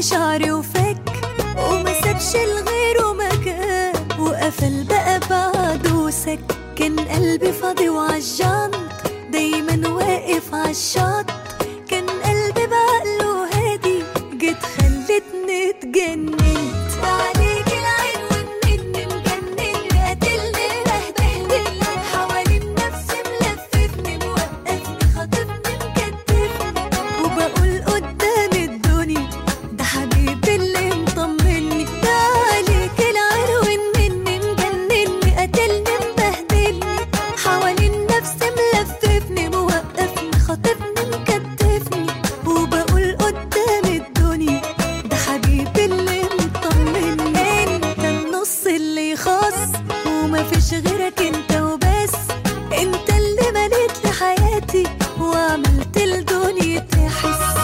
شعري وفك وما سابش لغيره مكان وقفل بقى بعده وسكن قلبي فاضي وعالجنط دايما واقف عالشط كان قلبي بعقله هادي جيت خلتني اتجننت عليك العين والنن مجنني قاتلني بهدلني حوالين نفسي ملففني موقفني خاطفني مكتفني وبقول قدام الدنيا ده حبيبي اللي مطمني ده عليك العين والنن مجنني قاتلني مبهدلني حوالين نفسي ملففني موقفني خاطفني مكتفني وبقول قدام الدنيا ده حبيبي اللي مطمني انت النص اللي خاص وما فيش غيرك انت وبس انت اللي مليت لي حياتي وعملت الدنيا تحس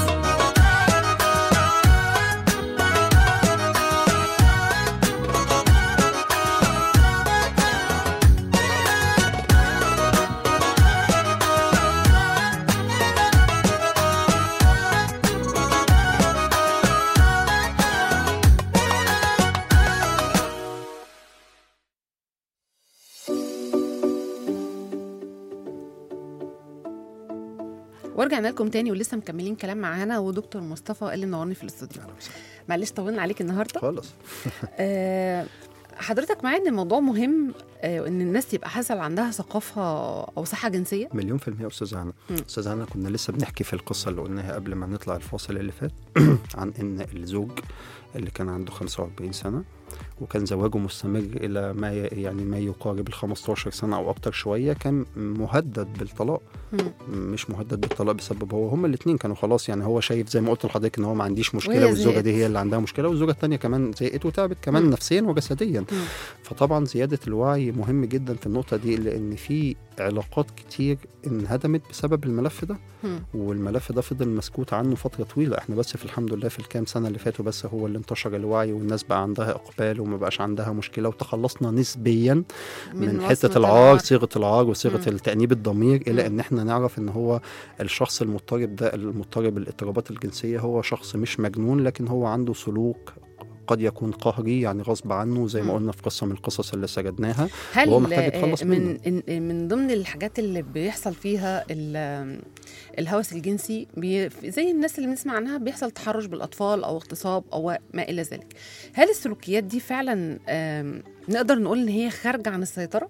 ورجعنا لكم تاني ولسه مكملين كلام معانا ودكتور مصطفى اللي منورني في الاستوديو معلش طولنا عليك النهارده خالص آه، حضرتك معايا ان الموضوع مهم آه، ان الناس يبقى حصل عندها ثقافه او صحه جنسيه مليون في المية يا أستاذ هنا مم. أستاذ هنا كنا لسه بنحكي في القصة اللي قلناها قبل ما نطلع الفاصل اللي فات عن إن الزوج اللي كان عنده 45 سنة وكان زواجه مستمر إلى ما ي- يعني ما يقارب ال 15 سنة أو أكتر شوية كان مهدد بالطلاق مم. مش مهدد بالطلاق بسبب هو هما الاثنين كانوا خلاص يعني هو شايف زي ما قلت لحضرتك ان هو ما عنديش مشكله وهي والزوجه زهقت. دي هي اللي عندها مشكله والزوجه الثانيه كمان زهقت وتعبت كمان مم. نفسيا وجسديا مم. فطبعا زياده الوعي مهم جدا في النقطه دي لان في علاقات كتير انهدمت بسبب الملف ده مم. والملف ده فضل مسكوت عنه فتره طويله احنا بس في الحمد لله في الكام سنه اللي فاتوا بس هو اللي انتشر الوعي والناس بقى عندها اقبال وما بقاش عندها مشكله وتخلصنا نسبيا من, وصمة حته العار العار. صيغه العار وصيغه مم. التانيب الضمير الى مم. ان احنا نعرف ان هو الشخص المضطرب ده المضطرب بالاضطرابات الجنسيه هو شخص مش مجنون لكن هو عنده سلوك قد يكون قهري يعني غصب عنه زي ما مم. قلنا في قصه من القصص اللي سردناها هل وهو محتاج آه، يتخلص من منه. إن- من ضمن الحاجات اللي بيحصل فيها ال- الهوس الجنسي بي زي الناس اللي بنسمع عنها بيحصل تحرش بالاطفال او اغتصاب او ما الى ذلك هل السلوكيات دي فعلا آم، نقدر نقول ان هي خارجه عن السيطره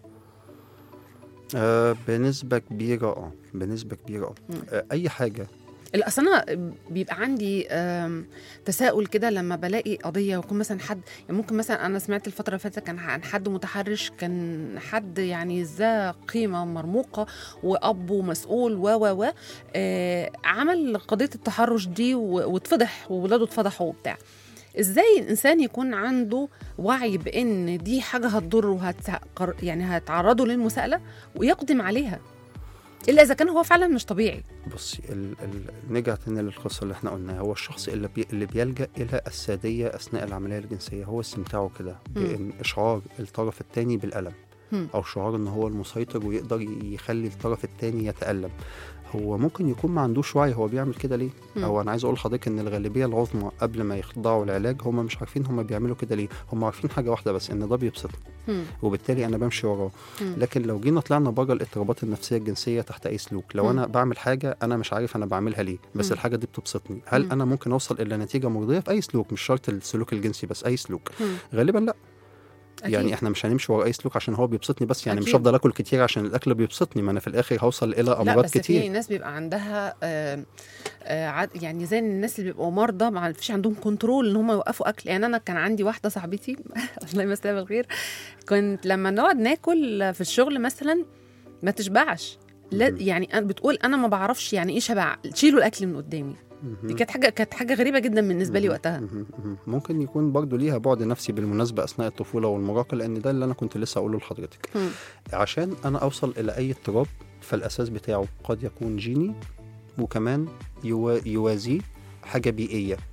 آه بنسبه كبيره اه بنسبه كبيره اه مم. آه، اي حاجه لا، اصل انا بيبقى عندي آم، تساؤل كده لما بلاقي قضيه ويكون مثلا حد يعني ممكن مثلا انا سمعت الفتره اللي فاتت كان عن حد متحرش كان حد يعني ذا قيمه مرموقه واب ومسؤول و و و آه، عمل قضيه التحرش دي و- واتفضح وولاده اتفضحوا وبتاع ازاي الانسان يكون عنده وعي بان دي حاجه هتضره وهت يعني هتعرضه للمساءله ويقدم عليها الا اذا كان هو فعلا مش طبيعي بصي ال ال نرجع تاني للقصه اللي احنا قلناها هو الشخص اللي بي اللي بيلجا الى الساديه اثناء العمليه الجنسيه هو استمتاعه كده بان اشعار الطرف الثاني بالالم مم. او شعار ان هو المسيطر ويقدر يخلي الطرف الثاني يتالم هو ممكن يكون ما عندوش وعي هو بيعمل كده ليه مم. او انا عايز اقول لحضرتك ان الغالبيه العظمى قبل ما يخضعوا العلاج هم مش عارفين هم بيعملوا كده ليه هم عارفين حاجه واحده بس ان ده بيبسطني مم. وبالتالي انا بمشي وراه مم. لكن لو جينا طلعنا بره الاضطرابات النفسيه الجنسيه تحت اي سلوك لو مم. انا بعمل حاجه انا مش عارف انا بعملها ليه بس مم. الحاجه دي بتبسطني هل مم. انا ممكن اوصل الى نتيجه مرضيه في اي سلوك مش شرط السلوك الجنسي بس اي سلوك مم. غالبا لا أكيد. يعني احنا مش هنمشي ورا اي سلوك عشان هو بيبسطني بس يعني مش أكيد. هفضل اكل كتير عشان الاكل بيبسطني ما انا في الاخر هوصل الى لا امراض بس في كتير ناس بيبقى عندها آه آه عد- يعني زي الناس اللي بيبقوا مرضى ما فيش عندهم كنترول ان هم يوقفوا اكل يعني انا كان عندي واحده صاحبتي الله يمسيها بالخير كنت لما نقعد ناكل في الشغل مثلا ما تشبعش لا مم. يعني انا بتقول انا ما بعرفش يعني ايه شبع شيلوا الاكل من قدامي دي مهم. كانت حاجه كانت حاجه غريبه جدا بالنسبه لي مهم. وقتها مهم. مهم. ممكن يكون برضو ليها بعد نفسي بالمناسبه اثناء الطفوله والمراهقه لان ده اللي انا كنت لسه اقوله لحضرتك مم. عشان انا اوصل الى اي اضطراب فالاساس بتاعه قد يكون جيني وكمان يوا- يوازيه حاجه بيئيه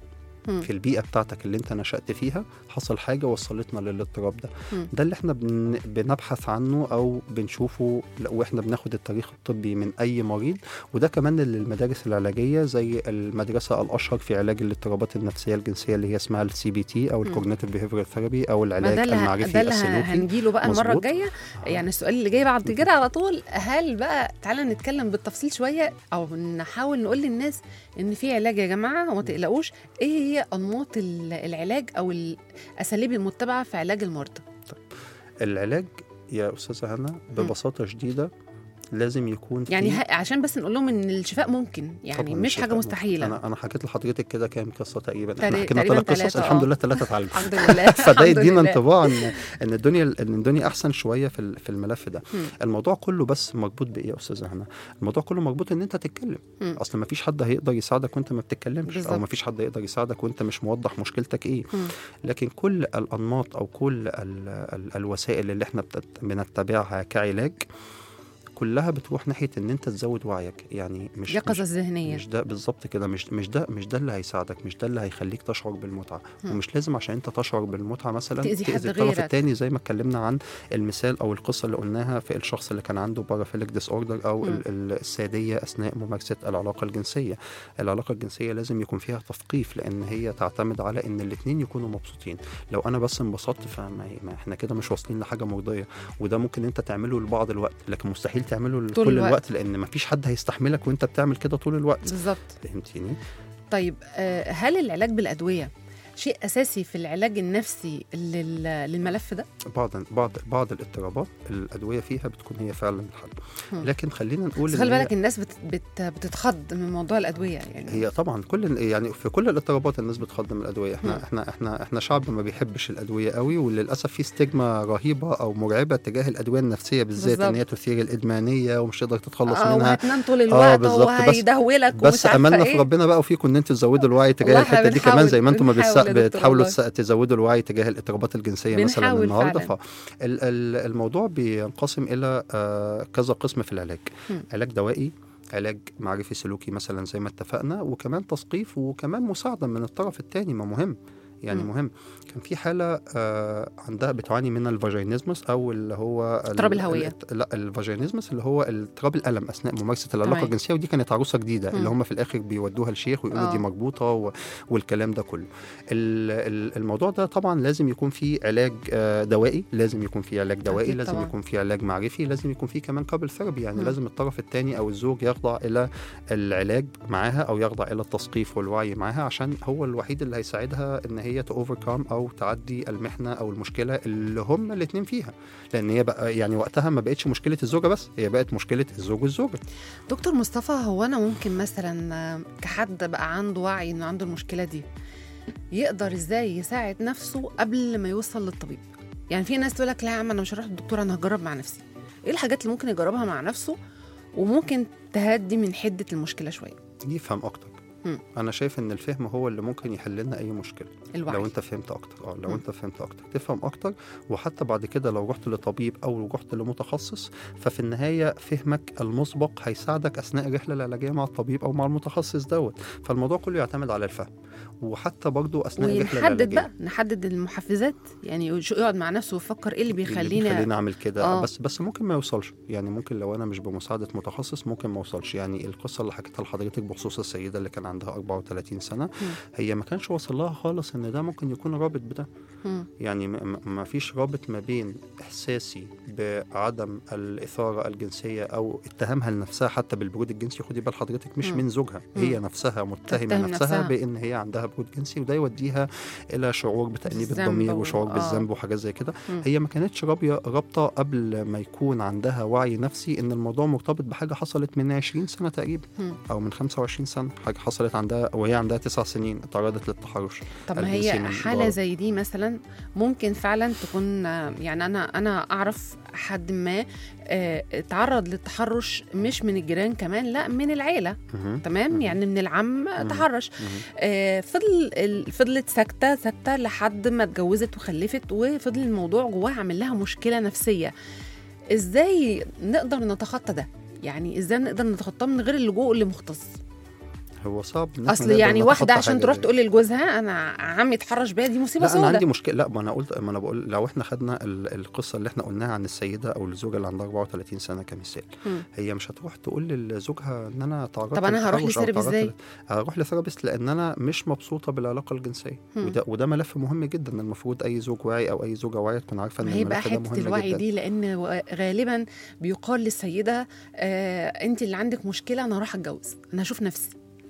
مم. في البيئه بتاعتك اللي انت نشات فيها حصل حاجه وصلتنا للاضطراب ده مم. ده اللي احنا بن... بنبحث عنه او بنشوفه ل- واحنا بناخد التاريخ الطبي من اي مريض وده كمان اللي المدارس العلاجيه زي المدرسه الاشهر في علاج الاضطرابات النفسيه الجنسيه اللي هي اسمها السي بي تي او مم. الكوجنيتيف بيهيفيرال ثيرابي او ما العلاج ده اللي ه- المعرفي ده اللي ه- السلوكي هنجيله بقى المره مظبوط. الجايه يعني السؤال اللي جاي بعد كده على طول هل بقى تعالى نتكلم بالتفصيل شويه او نحاول نقول للناس ان في علاج يا جماعه وما تقلقوش ايه هي انماط ال- العلاج او الاساليب المتبعه في علاج المرضى العلاج يا استاذه هنا ببساطه شديده لازم يكون يعني فيه- ه- عشان بس نقول لهم ان الشفاء ممكن يعني طبعاً مش الشفاء حاجه ممكن. مستحيله انا انا حكيت لحضرتك كده كام قصه تقريبا تقري- احنا حكينا تقريباً ثلاث قصص تلاتة، الحمد آه. لله ثلاثه اتعالجوا الحمد لله فده الحمد يدينا لله. انطباع ان ان الدنيا ان الدنيا احسن شويه في ال- في الملف ده مم. الموضوع كله بس مربوط بايه يا استاذه هنا الموضوع كله مربوط ان انت تتكلم مم. اصل ما فيش حد هيقدر يساعدك وانت ما بتتكلمش بالظبط. او ما فيش حد يقدر يساعدك وانت مش موضح مشكلتك ايه مم. لكن كل الانماط او كل ال ال الوسائل اللي احنا بتت- بنتبعها كعلاج كلها بتروح ناحيه ان انت تزود وعيك يعني مش اليقظه مش الذهنيه مش ده بالظبط كده مش مش ده مش ده اللي هيساعدك مش ده اللي هيخليك تشعر بالمتعه مم. ومش لازم عشان انت تشعر بالمتعه مثلا تأذي حد الطرف غيرك. الثاني زي ما اتكلمنا عن المثال او القصه اللي قلناها في الشخص اللي كان عنده بارافيليك ديس اوردر او مم. ال- ال- الساديه اثناء ممارسه العلاقه الجنسيه العلاقه الجنسيه لازم يكون فيها تثقيف لان هي تعتمد على ان الاثنين يكونوا مبسوطين لو انا بس انبسطت فما ما احنا كده مش واصلين لحاجه مرضيه وده ممكن انت تعمله لبعض الوقت لكن مستحيل تعمله طول لكل الوقت. الوقت لان ما فيش حد هيستحملك وانت بتعمل كده طول الوقت بالظبط فهمتيني طيب آه، هل العلاج بالادويه شيء اساسي في العلاج النفسي لل- للملف ده بعض بعض بعض الاضطرابات الادويه فيها بتكون هي فعلا الحل مم. لكن خلينا نقول بس إن خلي هي- بالك الناس بت بت بتتخض من موضوع الادويه يعني هي طبعا كل يعني في كل الاضطرابات الناس بتخدم الادويه احنا مم. احنا احنا احنا شعب ما بيحبش الادويه قوي وللاسف في ستيجما رهيبه او مرعبه تجاه الادويه النفسيه بالذات ان هي بالظبط. تثير الادمانيه ومش تقدر تتخلص اه منها وهتنام طول الوقت بالظبط. بس- وهيدهولك بس ومش عارفه املنا في ايه ربنا بقى وفيكم ان انتوا تزودوا الوعي تجاه والله إحنا الحته دي كمان بنحاول- زي ما انتم ما بنحاول بتس- يا دكتور بتحاولوا والله. تس- تزودوا الوعي تجاه الاضطرابات الجنسيه مثلا بنحاول النهارده فعلاً. فالموضوع بينقسم الى آه، كذا قسم في العلاج مم. علاج دوائي علاج معرفي سلوكي مثلا زي ما اتفقنا وكمان تثقيف وكمان مساعده من الطرف الثاني ما مهم يعني مم. مهم كان في حاله آه عندها بتعاني من الفاجينيزمس او اللي هو ال- اضطراب الهوية. ال- لا الفاجينيزمس اللي هو اضطراب الالم اثناء ممارسه العلاقه تمام. الجنسيه ودي كانت عروسه جديده مم. اللي هم في الاخر بيودوها الشيخ ويقولوا آه. دي مربوطه و... والكلام ده كله ال- ال- الموضوع ده طبعا لازم يكون فيه علاج آه، دوائي لازم يكون فيه علاج دوائي أكيد لازم طبعاً. يكون فيه علاج معرفي لازم يكون فيه كمان كابل ثيرابي يعني مم. لازم الطرف الثاني او الزوج يخضع الى العلاج معاها او يخضع الى التثقيف والوعي معاها عشان هو الوحيد اللي هيساعدها ان هي تاوفركم او تعدي المحنه او المشكله اللي هم الاثنين فيها لان هي بقى يعني وقتها ما بقتش مشكله الزوجه بس هي بقت مشكله الزوج والزوجه دكتور مصطفى هو انا ممكن مثلا آه، كحد بقى عنده وعي انه عنده المشكله دي يقدر ازاي يساعد نفسه قبل ما يوصل للطبيب يعني في ناس تقول لك لا يا عم انا مش هروح للدكتور انا هجرب مع نفسي ايه الحاجات اللي ممكن يجربها مع نفسه وممكن تهدي من حده المشكله شويه يفهم اكتر مم. انا شايف ان الفهم هو اللي ممكن يحل لنا اي مشكله الوعي لو انت فهمت اكتر اه لو مم. انت فهمت اكتر تفهم اكتر وحتى بعد كده لو رحت لطبيب او رحت لمتخصص ففي النهايه فهمك المسبق هيساعدك اثناء الرحله العلاجيه مع الطبيب او مع المتخصص دوت فالموضوع كله يعتمد على الفهم وحتى برضو اثناء الرحله ونحدد العلاجيه بقى نحدد المحفزات يعني شو- يقعد مع نفسه ويفكر ايه اللي اللي بيخلينا بيخليني اعمل كده آه. بس بس ممكن ما يوصلش يعني ممكن لو انا مش بمساعده متخصص ممكن ما اوصلش يعني القصه اللي حكيتها لحضرتك بخصوص السيده اللي كان عندها 34 سنه هي ما كانش واصل لها خالص ان ده ممكن يكون رابط بده مم. يعني ما- ما ما فيش رابط ما بين احساسي بعدم الاثاره الجنسيه او اتهامها لنفسها حتى بالبرود الجنسي خدي بال حضرتك مش مم. من زوجها مم. هي نفسها متهمه تتهم نفسها, نفسها. بان هي عندها برود جنسي وده يوديها الى شعور بتانيب بالذنب الضمير و- وشعور آه. بالذنب وحاجات زي كده مم. هي ما كانتش رابيه رابطه قبل ما يكون عندها وعي نفسي ان الموضوع مرتبط بحاجه حصلت من 20 سنه تقريبا مم. او من 25 سنه حاجه حصلت عندها وهي عندها تسع سنين تعرضت للتحرش طب ما الجنسي هي من حالة بره. زي دي مثلا ممكن فعلا تكون آه، يعني أنا أنا أعرف حد ما آه، اتعرض للتحرش مش من الجيران كمان لا من العيلة مهم. تمام مهم. يعني من العم مهم. تحرش مهم. آه، فضل ال- فضلت ساكتة ساكتة لحد ما اتجوزت وخلفت وفضل الموضوع جواها عامل لها مشكلة نفسية ازاي نقدر نتخطى ده يعني ازاي نقدر نتخطاه من غير اللجوء لمختص هو صعب إن إحنا اصل نقدر يعني واحده نتخطى عشان حاجة تروح زي تقول لجوزها انا عمي اتحرش بيا دي مصيبه لا انا عندي سوداء مشكله لا ما انا قلت ما انا بقول لو احنا خدنا ال- القصه اللي احنا قلناها عن السيده او الزوجه اللي عندها 34 سنه كمثال مم. هي مش هتروح تقول لزوجها ان انا تعرضت طب أنا هروح للتحرش أو لثيرابي تعرضت إزاي؟ ل- هروح لثيرابيست لان انا مش مبسوطه بالعلاقه الجنسيه مم. وده وده ملف مهم جدا المفروض اي زوج واعي او اي زوجه واعيه تكون عارفه ان ما هي بقى الملف ده حته مهم الوعي جدا دي لان و- غالبا بيقال للسيده آه انت اللي عندك مشكله انا هروح اتجوز انا هشوف نفسي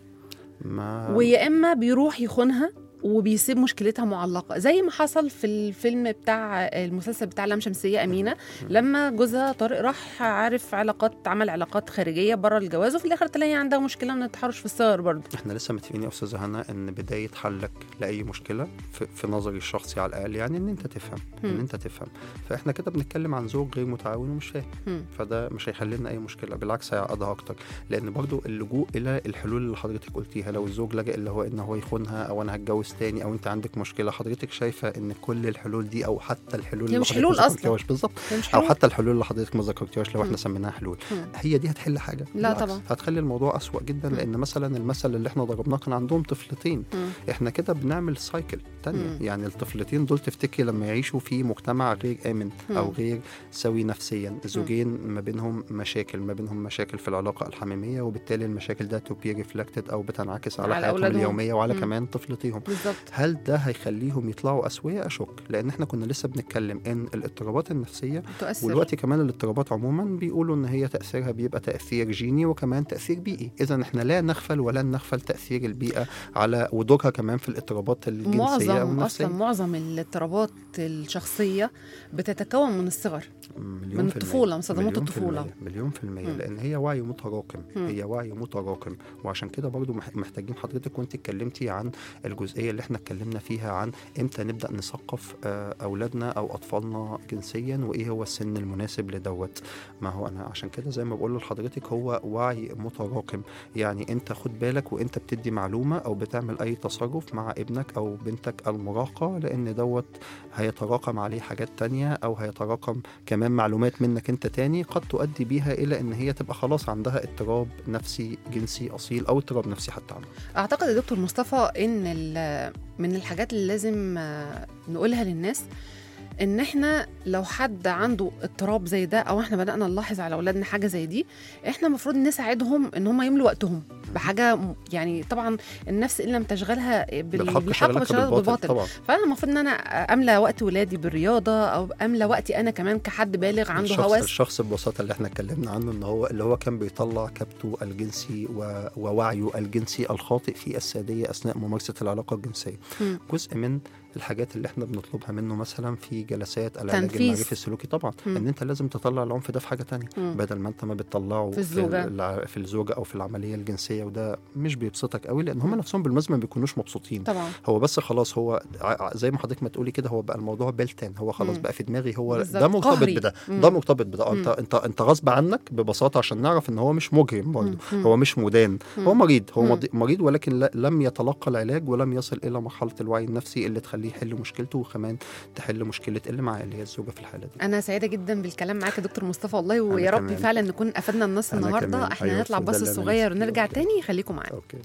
ما ويا اما بيروح يخونها وبيسيب مشكلتها معلقه زي ما حصل في الفيلم بتاع المسلسل بتاع لام شمسيه امينه لما جوزها طارق راح عارف علاقات عمل علاقات خارجيه بره الجواز وفي الاخر تلاقي عندها مشكله من التحرش في الصغر برضه احنا لسه متفقين يا استاذه هنا ان بدايه حلك لاي مشكله في, في نظري الشخصي على الاقل يعني ان انت تفهم ان مم. انت تفهم فاحنا كده بنتكلم عن زوج غير متعاون ومش فاهم مم. فده مش هيحل لنا اي مشكله بالعكس هيعقدها اكتر لان برضو اللجوء الى الحلول اللي حضرتك قلتيها لو الزوج لجأ اللي هو ان هو يخونها او انا هتجوز تاني او انت عندك مشكله حضرتك شايفه ان كل الحلول دي او حتى الحلول هي اللي مش حضرتك حلول ما أصلاً. ذكرتيهاش بالظبط هي مش او حلول. حتى الحلول اللي حضرتك ما ذكرتيهاش لو مم. احنا سميناها حلول مم. هي دي هتحل حاجه لا بالعكس، طبعاً. هتخلي الموضوع اسوأ جدا مم. لان مثلا المثل اللي احنا ضربناه كان عندهم طفلتين مم. احنا كده بنعمل سايكل تانية مم. يعني الطفلتين دول تفتكري لما يعيشوا في مجتمع غير آمن أو مم. غير سوي نفسيا زوجين ما بينهم مشاكل ما بينهم مشاكل في العلاقة الحميمية وبالتالي المشاكل ده تو بي ريفلكتد أو بتنعكس على, على حياتهم أولادهم. اليومية وعلى مم. كمان طفلتيهم بالظبط هل ده هيخليهم يطلعوا أسوياء أشك لأن احنا كنا لسه بنتكلم إن الاضطرابات النفسية تؤثر والوقت كمان الاضطرابات عموما بيقولوا ان هي تاثيرها بيبقى تاثير جيني وكمان تاثير بيئي اذا احنا لا نغفل ولن نغفل تاثير البيئه على ودورها كمان في الاضطرابات الجنسيه او معظم النفسيه اصلا معظم الاضطرابات الشخصيه بتتكون من الصغر مليون من في الطفولة، المية. من صدمات مليون في الطفولة. المية. مليون في المية مم. لأن هي وعي متراكم مم. هي وعي متراكم وعشان كده برضو مح- محتاجين حضرتك وانت اتكلمتي عن الجزئية اللي احنا اتكلمنا فيها عن امتى نبدأ نثقف آه، أولادنا أو أطفالنا جنسيا وإيه هو السن المناسب لدوت ما هو أنا عشان كده زي ما بقول لحضرتك هو وعي متراكم يعني انت خد بالك وانت بتدي معلومة أو بتعمل أي تصرف مع ابنك أو بنتك المراهقة لأن دوت هيتراكم عليه حاجات تانية أو هيتراكم كمان معلومات منك انت تاني قد تؤدي بيها الى ان هي تبقى خلاص عندها اضطراب نفسي جنسي اصيل او اضطراب نفسي حتى عنه اعتقد يا دكتور مصطفى ان ال- من الحاجات اللي لازم آه، نقولها للناس ان احنا لو حد عنده اضطراب زي ده او احنا بدانا نلاحظ على اولادنا حاجه زي دي احنا المفروض نساعدهم ان هم يملوا وقتهم بحاجه م- يعني طبعا النفس ان لم تشغلها بال- بالحق بالحق شغلك بتشغلها بالباطل بالباطل طبعا فانا المفروض ان انا املى وقت ولادي بالرياضه او املى وقتي انا كمان كحد بالغ عنده الشخص هوس الشخص ببساطه اللي احنا اتكلمنا عنه ان هو اللي هو كان بيطلع كبته الجنسي و... ووعيه الجنسي الخاطئ في الساديه اثناء ممارسه العلاقه الجنسيه مم. جزء من الحاجات اللي احنا بنطلبها منه مثلا في جلسات العلاج تنفيذ. المعرفي السلوكي طبعا مم. ان انت لازم تطلع العنف ده في حاجه تانية مم. بدل ما انت ما بتطلعه في الزوجة. الع- في الزوجه او في العمليه الجنسيه وده مش بيبسطك قوي لان هم نفسهم بالمناسبه ما بيكونوش مبسوطين طبعا هو بس خلاص هو ع- ع- زي ما حضرتك ما تقولي كده هو بقى الموضوع بلتان هو خلاص مم. بقى في دماغي هو بالظبط. ده مرتبط قهري. بده مم. ده مرتبط بده آه، انت مم. انت انت غصب عنك ببساطه عشان نعرف ان هو مش مجرم برضه مم. هو مش مدان هو مريض هو مم. مضي- مريض ولكن لا- لم يتلقى العلاج ولم يصل الى مرحله الوعي النفسي اللي تخليه يحل مشكلته وكمان تحل مشكله اللي معاه اللي هي الزوجه في الحاله دي انا سعيده جدا بالكلام معاك يا دكتور مصطفى والله ويا رب كمان. فعلا نكون افدنا الناس أنا النهارده كمان. احنا أيوة، هنطلع ده بس اللي أنا الصغير نفسي فيه. ونرجع أوكي. تاني خليكم معانا اوكي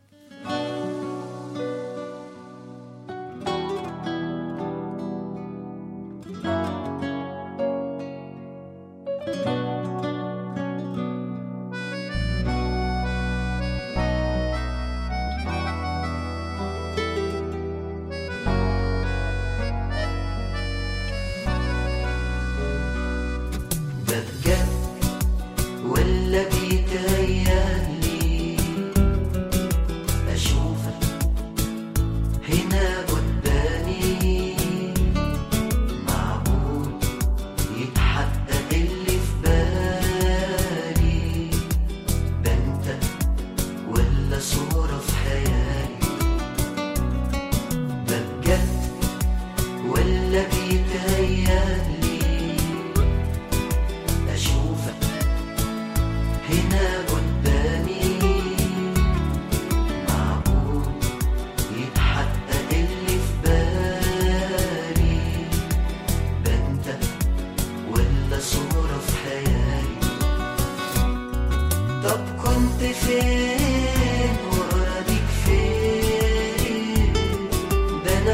ده بجد ولا بيتهيألي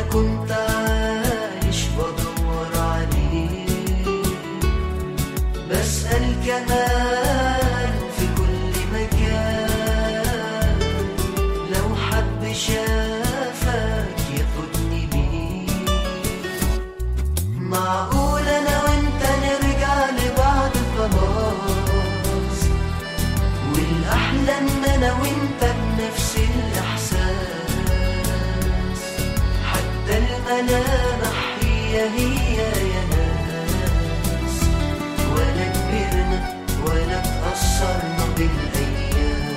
كنت عايش بدور عليه بسأل كمان في كل مكان لو حد شافك ياخدني بيه معقول انا وانت نرجع لبعض خلاص والاحلى ان انا وانت بنفس الاحساس حتى الملامح هي هي يا ناس ولا كبرنا ولا تأثرنا بالأيام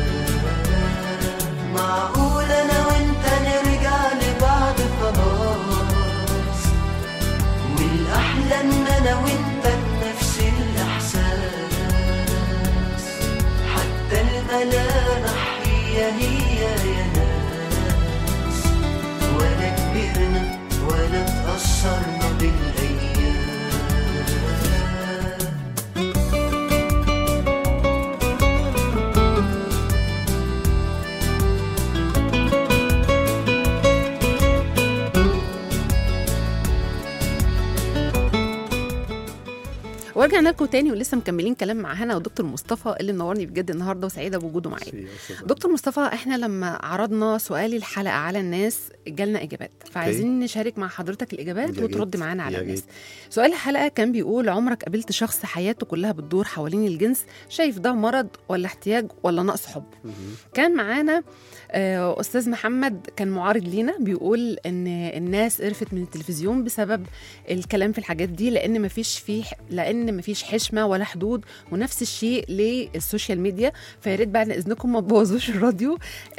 معقول أنا وأنت نرجع لبعض خلاص والأحلى إن أنا وأنت بنفس الإحساس حتى الملامح هي هي يا ناس ولا كبرنا ولا تأثرنا بالأيام ورجعنا لكم تاني ولسه مكملين كلام مع هنا ودكتور مصطفى اللي منورني بجد النهارده وسعيده بوجوده معايا ميرسي يا أستاذة. دكتور مصطفى احنا لما عرضنا سؤال الحلقه على الناس جالنا اجابات فعايزين نشارك مع حضرتك الاجابات يا وترد ريت، معانا على يا الناس ريت. سؤال الحلقه كان بيقول عمرك قابلت شخص حياته كلها بتدور حوالين الجنس شايف ده مرض ولا احتياج ولا نقص حب مهم. كان معانا آه، استاذ محمد كان معارض لينا بيقول ان الناس قرفت من التلفزيون بسبب الكلام في الحاجات دي لان مفيش فيه لان مفيش حشمه ولا حدود ونفس الشيء للسوشيال ميديا فيا ريت بعد اذنكم ما تبوظوش الراديو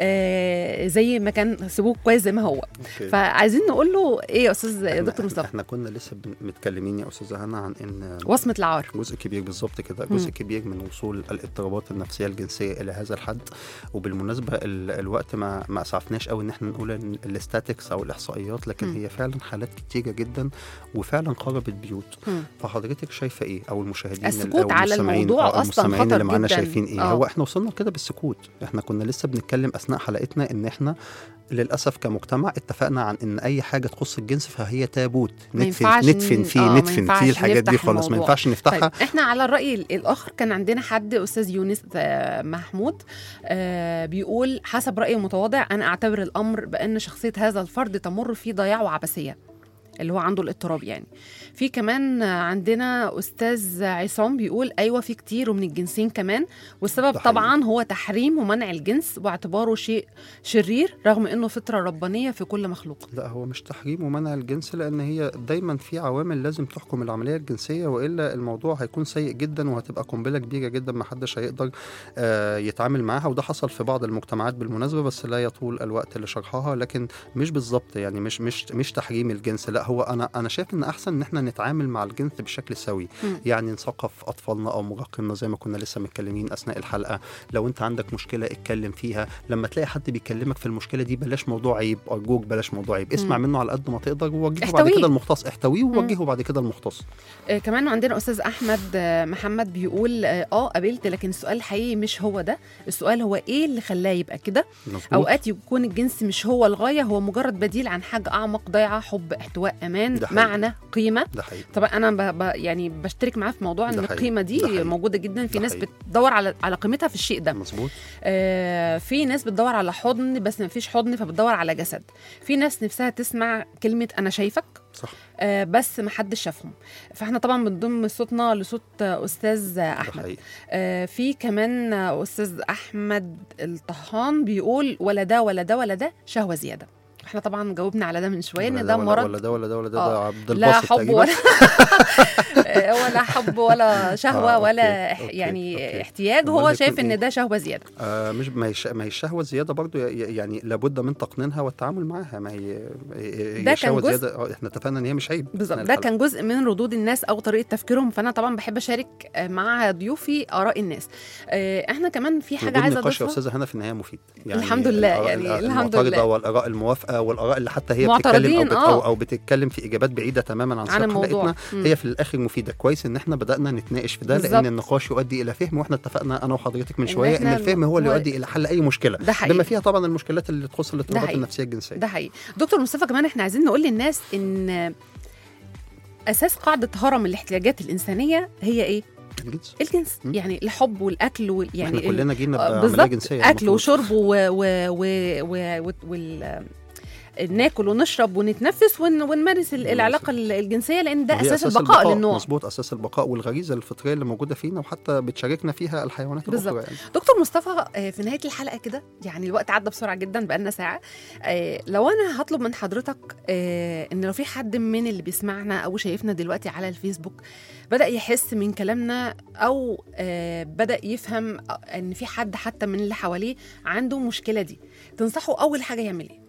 آه، زي ما كان سيبوه كويس زي ما هو أوكي. فعايزين نقول له ايه يا استاذ إحنا- دكتور إحنا- مصطفى احنا كنا لسه بن- متكلمين يا استاذه هنا عن ان وصمه العار جزء كبير بالظبط كده مم. جزء كبير من وصول الاضطرابات النفسيه الجنسيه الى هذا الحد وبالمناسبه ال- الوقت ما ما اسعفناش قوي ان احنا نقول ان الاستاتكس او الاحصائيات لكن مم. هي فعلا حالات كتيره جدا وفعلا خربت بيوت مم. فحضرتك شايفه ايه او المشاهدين السكوت أو على المستمعين- الموضوع أو أصلاً المستمعين خطر اللي معانا جداً. شايفين ايه آه. هو احنا وصلنا كده بالسكوت احنا كنا لسه بنتكلم اثناء حلقتنا ان احنا للاسف كمجتمع اتفقنا عن ان اي حاجه تخص الجنس فهي تابوت ما ندفن ينفعش ندفن ن- فيه آه، ما ندفن ينفعش فيه الحاجات دي نفتح خالص ما الموضوع. ينفعش نفتحها طيب احنا على الراي ال- الاخر كان عندنا حد استاذ يونس آه، محمود آه، بيقول حسب رايي المتواضع انا اعتبر الامر بان شخصيه هذا الفرد تمر في ضياع وعبثيه اللي هو عنده الاضطراب يعني في كمان آه، عندنا استاذ عصام بيقول ايوه في كتير ومن الجنسين كمان والسبب ده حقيقي. طبعا هو تحريم ومنع الجنس واعتباره شيء شرير رغم انه فطره ربانيه في كل مخلوق لا هو مش تحريم ومنع الجنس لان هي دايما في عوامل لازم تحكم العمليه الجنسيه والا الموضوع هيكون سيء جدا وهتبقى قنبله كبيره جدا ما حدش هيقدر آه، يتعامل معاها وده حصل في بعض المجتمعات بالمناسبه بس لا يطول الوقت لشرحها لكن مش بالظبط يعني مش مش مش تحريم الجنس لا هو انا انا شايف ان احسن ان احنا نتعامل مع الجنس بشكل سوي مم. يعني نثقف اطفالنا او مراهقينا زي ما كنا لسه متكلمين اثناء الحلقه لو انت عندك مشكله اتكلم فيها لما تلاقي حد بيكلمك في المشكله دي بلاش موضوع عيب ارجوك بلاش موضوع عيب اسمع مم. منه على قد ما تقدر ووجهه بعد احتويه. كده المختص احتويه ووجهه بعد كده المختص آه، كمان عندنا استاذ احمد آه، محمد بيقول اه آه، قابلت لكن السؤال الحقيقي مش هو ده السؤال هو ايه اللي خلاه يبقى كده مظبوط اوقات يكون الجنس مش هو الغايه هو مجرد بديل عن حاجه اعمق ضيعه حب احتواء امان ده حقيقي. معنى قيمه ده حقيقي طبعا انا ب... ب... يعني بشترك معاه في موضوع ان ده حقيقي. القيمه ده دي حقيقي. موجوده جدا في ده ناس حقيقي. بتدور على على قيمتها في الشيء ده مظبوط آه في ناس بتدور على حضن بس ما فيش حضن فبتدور على جسد في ناس نفسها تسمع كلمه انا شايفك صح آه بس ما حدش شافهم فاحنا طبعا بنضم صوتنا لصوت آه، استاذ ده احمد حقيقي آه في كمان آه، استاذ احمد الطهان بيقول ولا ده ولا ده ولا ده شهوه زياده احنا طبعا جاوبنا على ده من شويه ولا ان ده ولا- مرض ولا ده ولا ده ولا ده آه. ده عبد لا الباسط حب تقريبا ولا آه، ولا حب ولا شهوه آه، ولا أوكي، إح- أوكي، يعني أوكي. احتياج هو أمال شايف هيكون ان إيه؟ ده شهوه زياده آه مش ما هي ش- ما هي الشهوه الزياده برضو ي- ي- يعني لابد من تقنينها والتعامل معاها ما هي هي ده كان شهوه جزء- زياده آه، احنا اتفقنا ان هي مش عيب بالظبط أثناء ده الحلقة. كان جزء من ردود الناس او طريقه تفكيرهم فانا طبعا بحب اشارك آه، مع ضيوفي اراء الناس آه، احنا كمان في حاجه وجود عايزه نقاش يا اضيفها استاذه هنا في النهايه مفيد الحمد لله، الآراء يعني ال- الحمد المعترضه لله. والاراء الموافقه والاراء اللي حتى هي معترضين، بتتكلم او, بت آه. أو, او بتتكلم في اجابات بعيده تماما عن عن سياق الموضوع حلقتنا مم. هي في الاخر مفيده مفيده كويس ان احنا بدانا نتناقش في ده بالظبط. لان النقاش يؤدي الى فهم واحنا اتفقنا انا وحضرتك من إن شويه ان إحنا الفهم هو اللي هو- يؤدي الى حل اي مشكله ده حقيقي بما فيها طبعا المشكلات اللي تخص الاضطرابات حقيقي. النفسيه الجنسيه ده حقيقي دكتور مصطفى كمان احنا عايزين نقول للناس ان اساس قاعده هرم الاحتياجات الانسانيه هي ايه الجنس الجنس مم. يعني الحب والاكل وال... يعني يعني احنا كلنا جينا آه، بعمليه بالظبط جنسيه اكل المفروض. وشرب و... و... و... و... و... وال... ناكل ونشرب ونتنفس ون... ونمارس ال- العلاقه ال- الجنسيه لان ده وهي اساس البقاء للنوع مظبوط اساس البقاء والغريزه الفطريه اللي موجوده فينا وحتى بتشاركنا فيها الحيوانات بالظبط. الاخرى يعني. دكتور مصطفى آه، في نهايه الحلقه كده يعني الوقت عدى بسرعه جدا بقالنا ساعه آه، لو انا هطلب من حضرتك آه، ان لو في حد من اللي بيسمعنا او شايفنا دلوقتي على الفيسبوك بدا يحس من كلامنا او آه، بدا يفهم ان في حد حتى من اللي حواليه عنده المشكله دي تنصحه اول حاجه يعمل ايه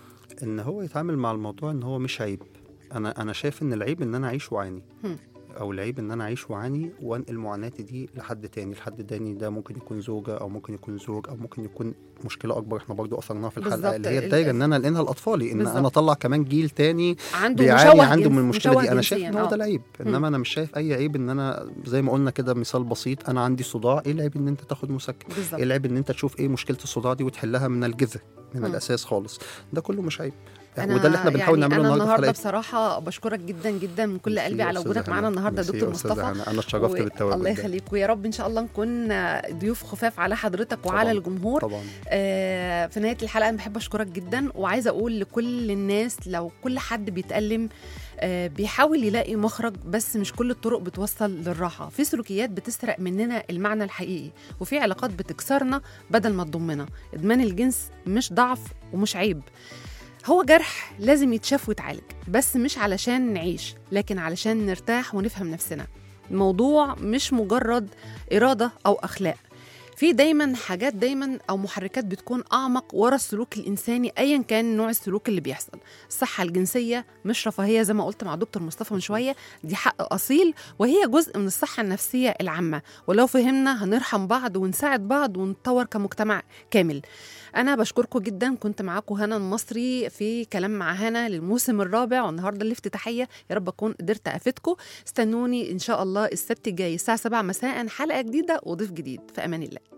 ان هو يتعامل مع الموضوع ان هو مش عيب انا انا شايف ان العيب ان انا اعيش واعاني هم. او العيب ان انا اعيش واعاني وانقل معاناتي دي لحد تاني الحد تاني ده ممكن يكون زوجه او ممكن يكون زوج او ممكن يكون مشكله اكبر احنا برضو اثرناها في الحلقه بالظبط. اللي هي ال- الدايره ان انا انقلها لاطفالي ان بالظبط. انا اطلع كمان جيل تاني عنده بيعاني مشوه عنده من جنس- المشكله مشوه دي انا شايف جنسياً، ان هو آه. ده العيب انما انا مش شايف اي عيب ان انا زي ما قلنا كده مثال بسيط انا عندي صداع ايه العيب ان انت تاخد مسكن بالظبط ايه العيب ان انت تشوف ايه مشكله الصداع دي وتحلها من الجذر من مم. الاساس خالص ده كله مش عيب أنا وده اللي احنا بنحاول يعني نعمله أنا النهارده في النهارده حلقتنا بصراحة بشكرك جدا جدا من كل ميرسي قلبي يا على أستاذة وجودك هنا. معانا النهارده ميرسي دكتور يا أستاذة مصطفى هنا. انا اتشرفت و- بالتواجد الله ده. يخليك ويا رب ان شاء الله نكون آه، ضيوف خفاف على حضرتك وعلى طبعاً. الجمهور طبعا آه، في نهايه الحلقه انا بحب اشكرك جدا وعايزه اقول لكل الناس لو كل حد بيتالم آه، بيحاول يلاقي مخرج بس مش كل الطرق بتوصل للراحه في سلوكيات بتسرق مننا المعنى الحقيقي وفي علاقات بتكسرنا بدل ما تضمنا ادمان الجنس مش ضعف ومش عيب هو جرح لازم يتشاف ويتعالج بس مش علشان نعيش لكن علشان نرتاح ونفهم نفسنا الموضوع مش مجرد إرادة أو أخلاق في دايما حاجات دايما او محركات بتكون اعمق ورا السلوك الانساني ايا كان نوع السلوك اللي بيحصل الصحه الجنسيه مش رفاهيه زي ما قلت مع دكتور مصطفى من شويه دي حق اصيل وهي جزء من الصحه النفسيه العامه ولو فهمنا هنرحم بعض ونساعد بعض ونتطور كمجتمع كامل انا بشكركم جدا كنت معاكم هنا المصري في كلام مع هنا للموسم الرابع والنهارده الافتتاحيه يا رب اكون قدرت افيدكم استنوني ان شاء الله السبت الجاي الساعه 7 مساء حلقه جديده وضيف جديد في امان الله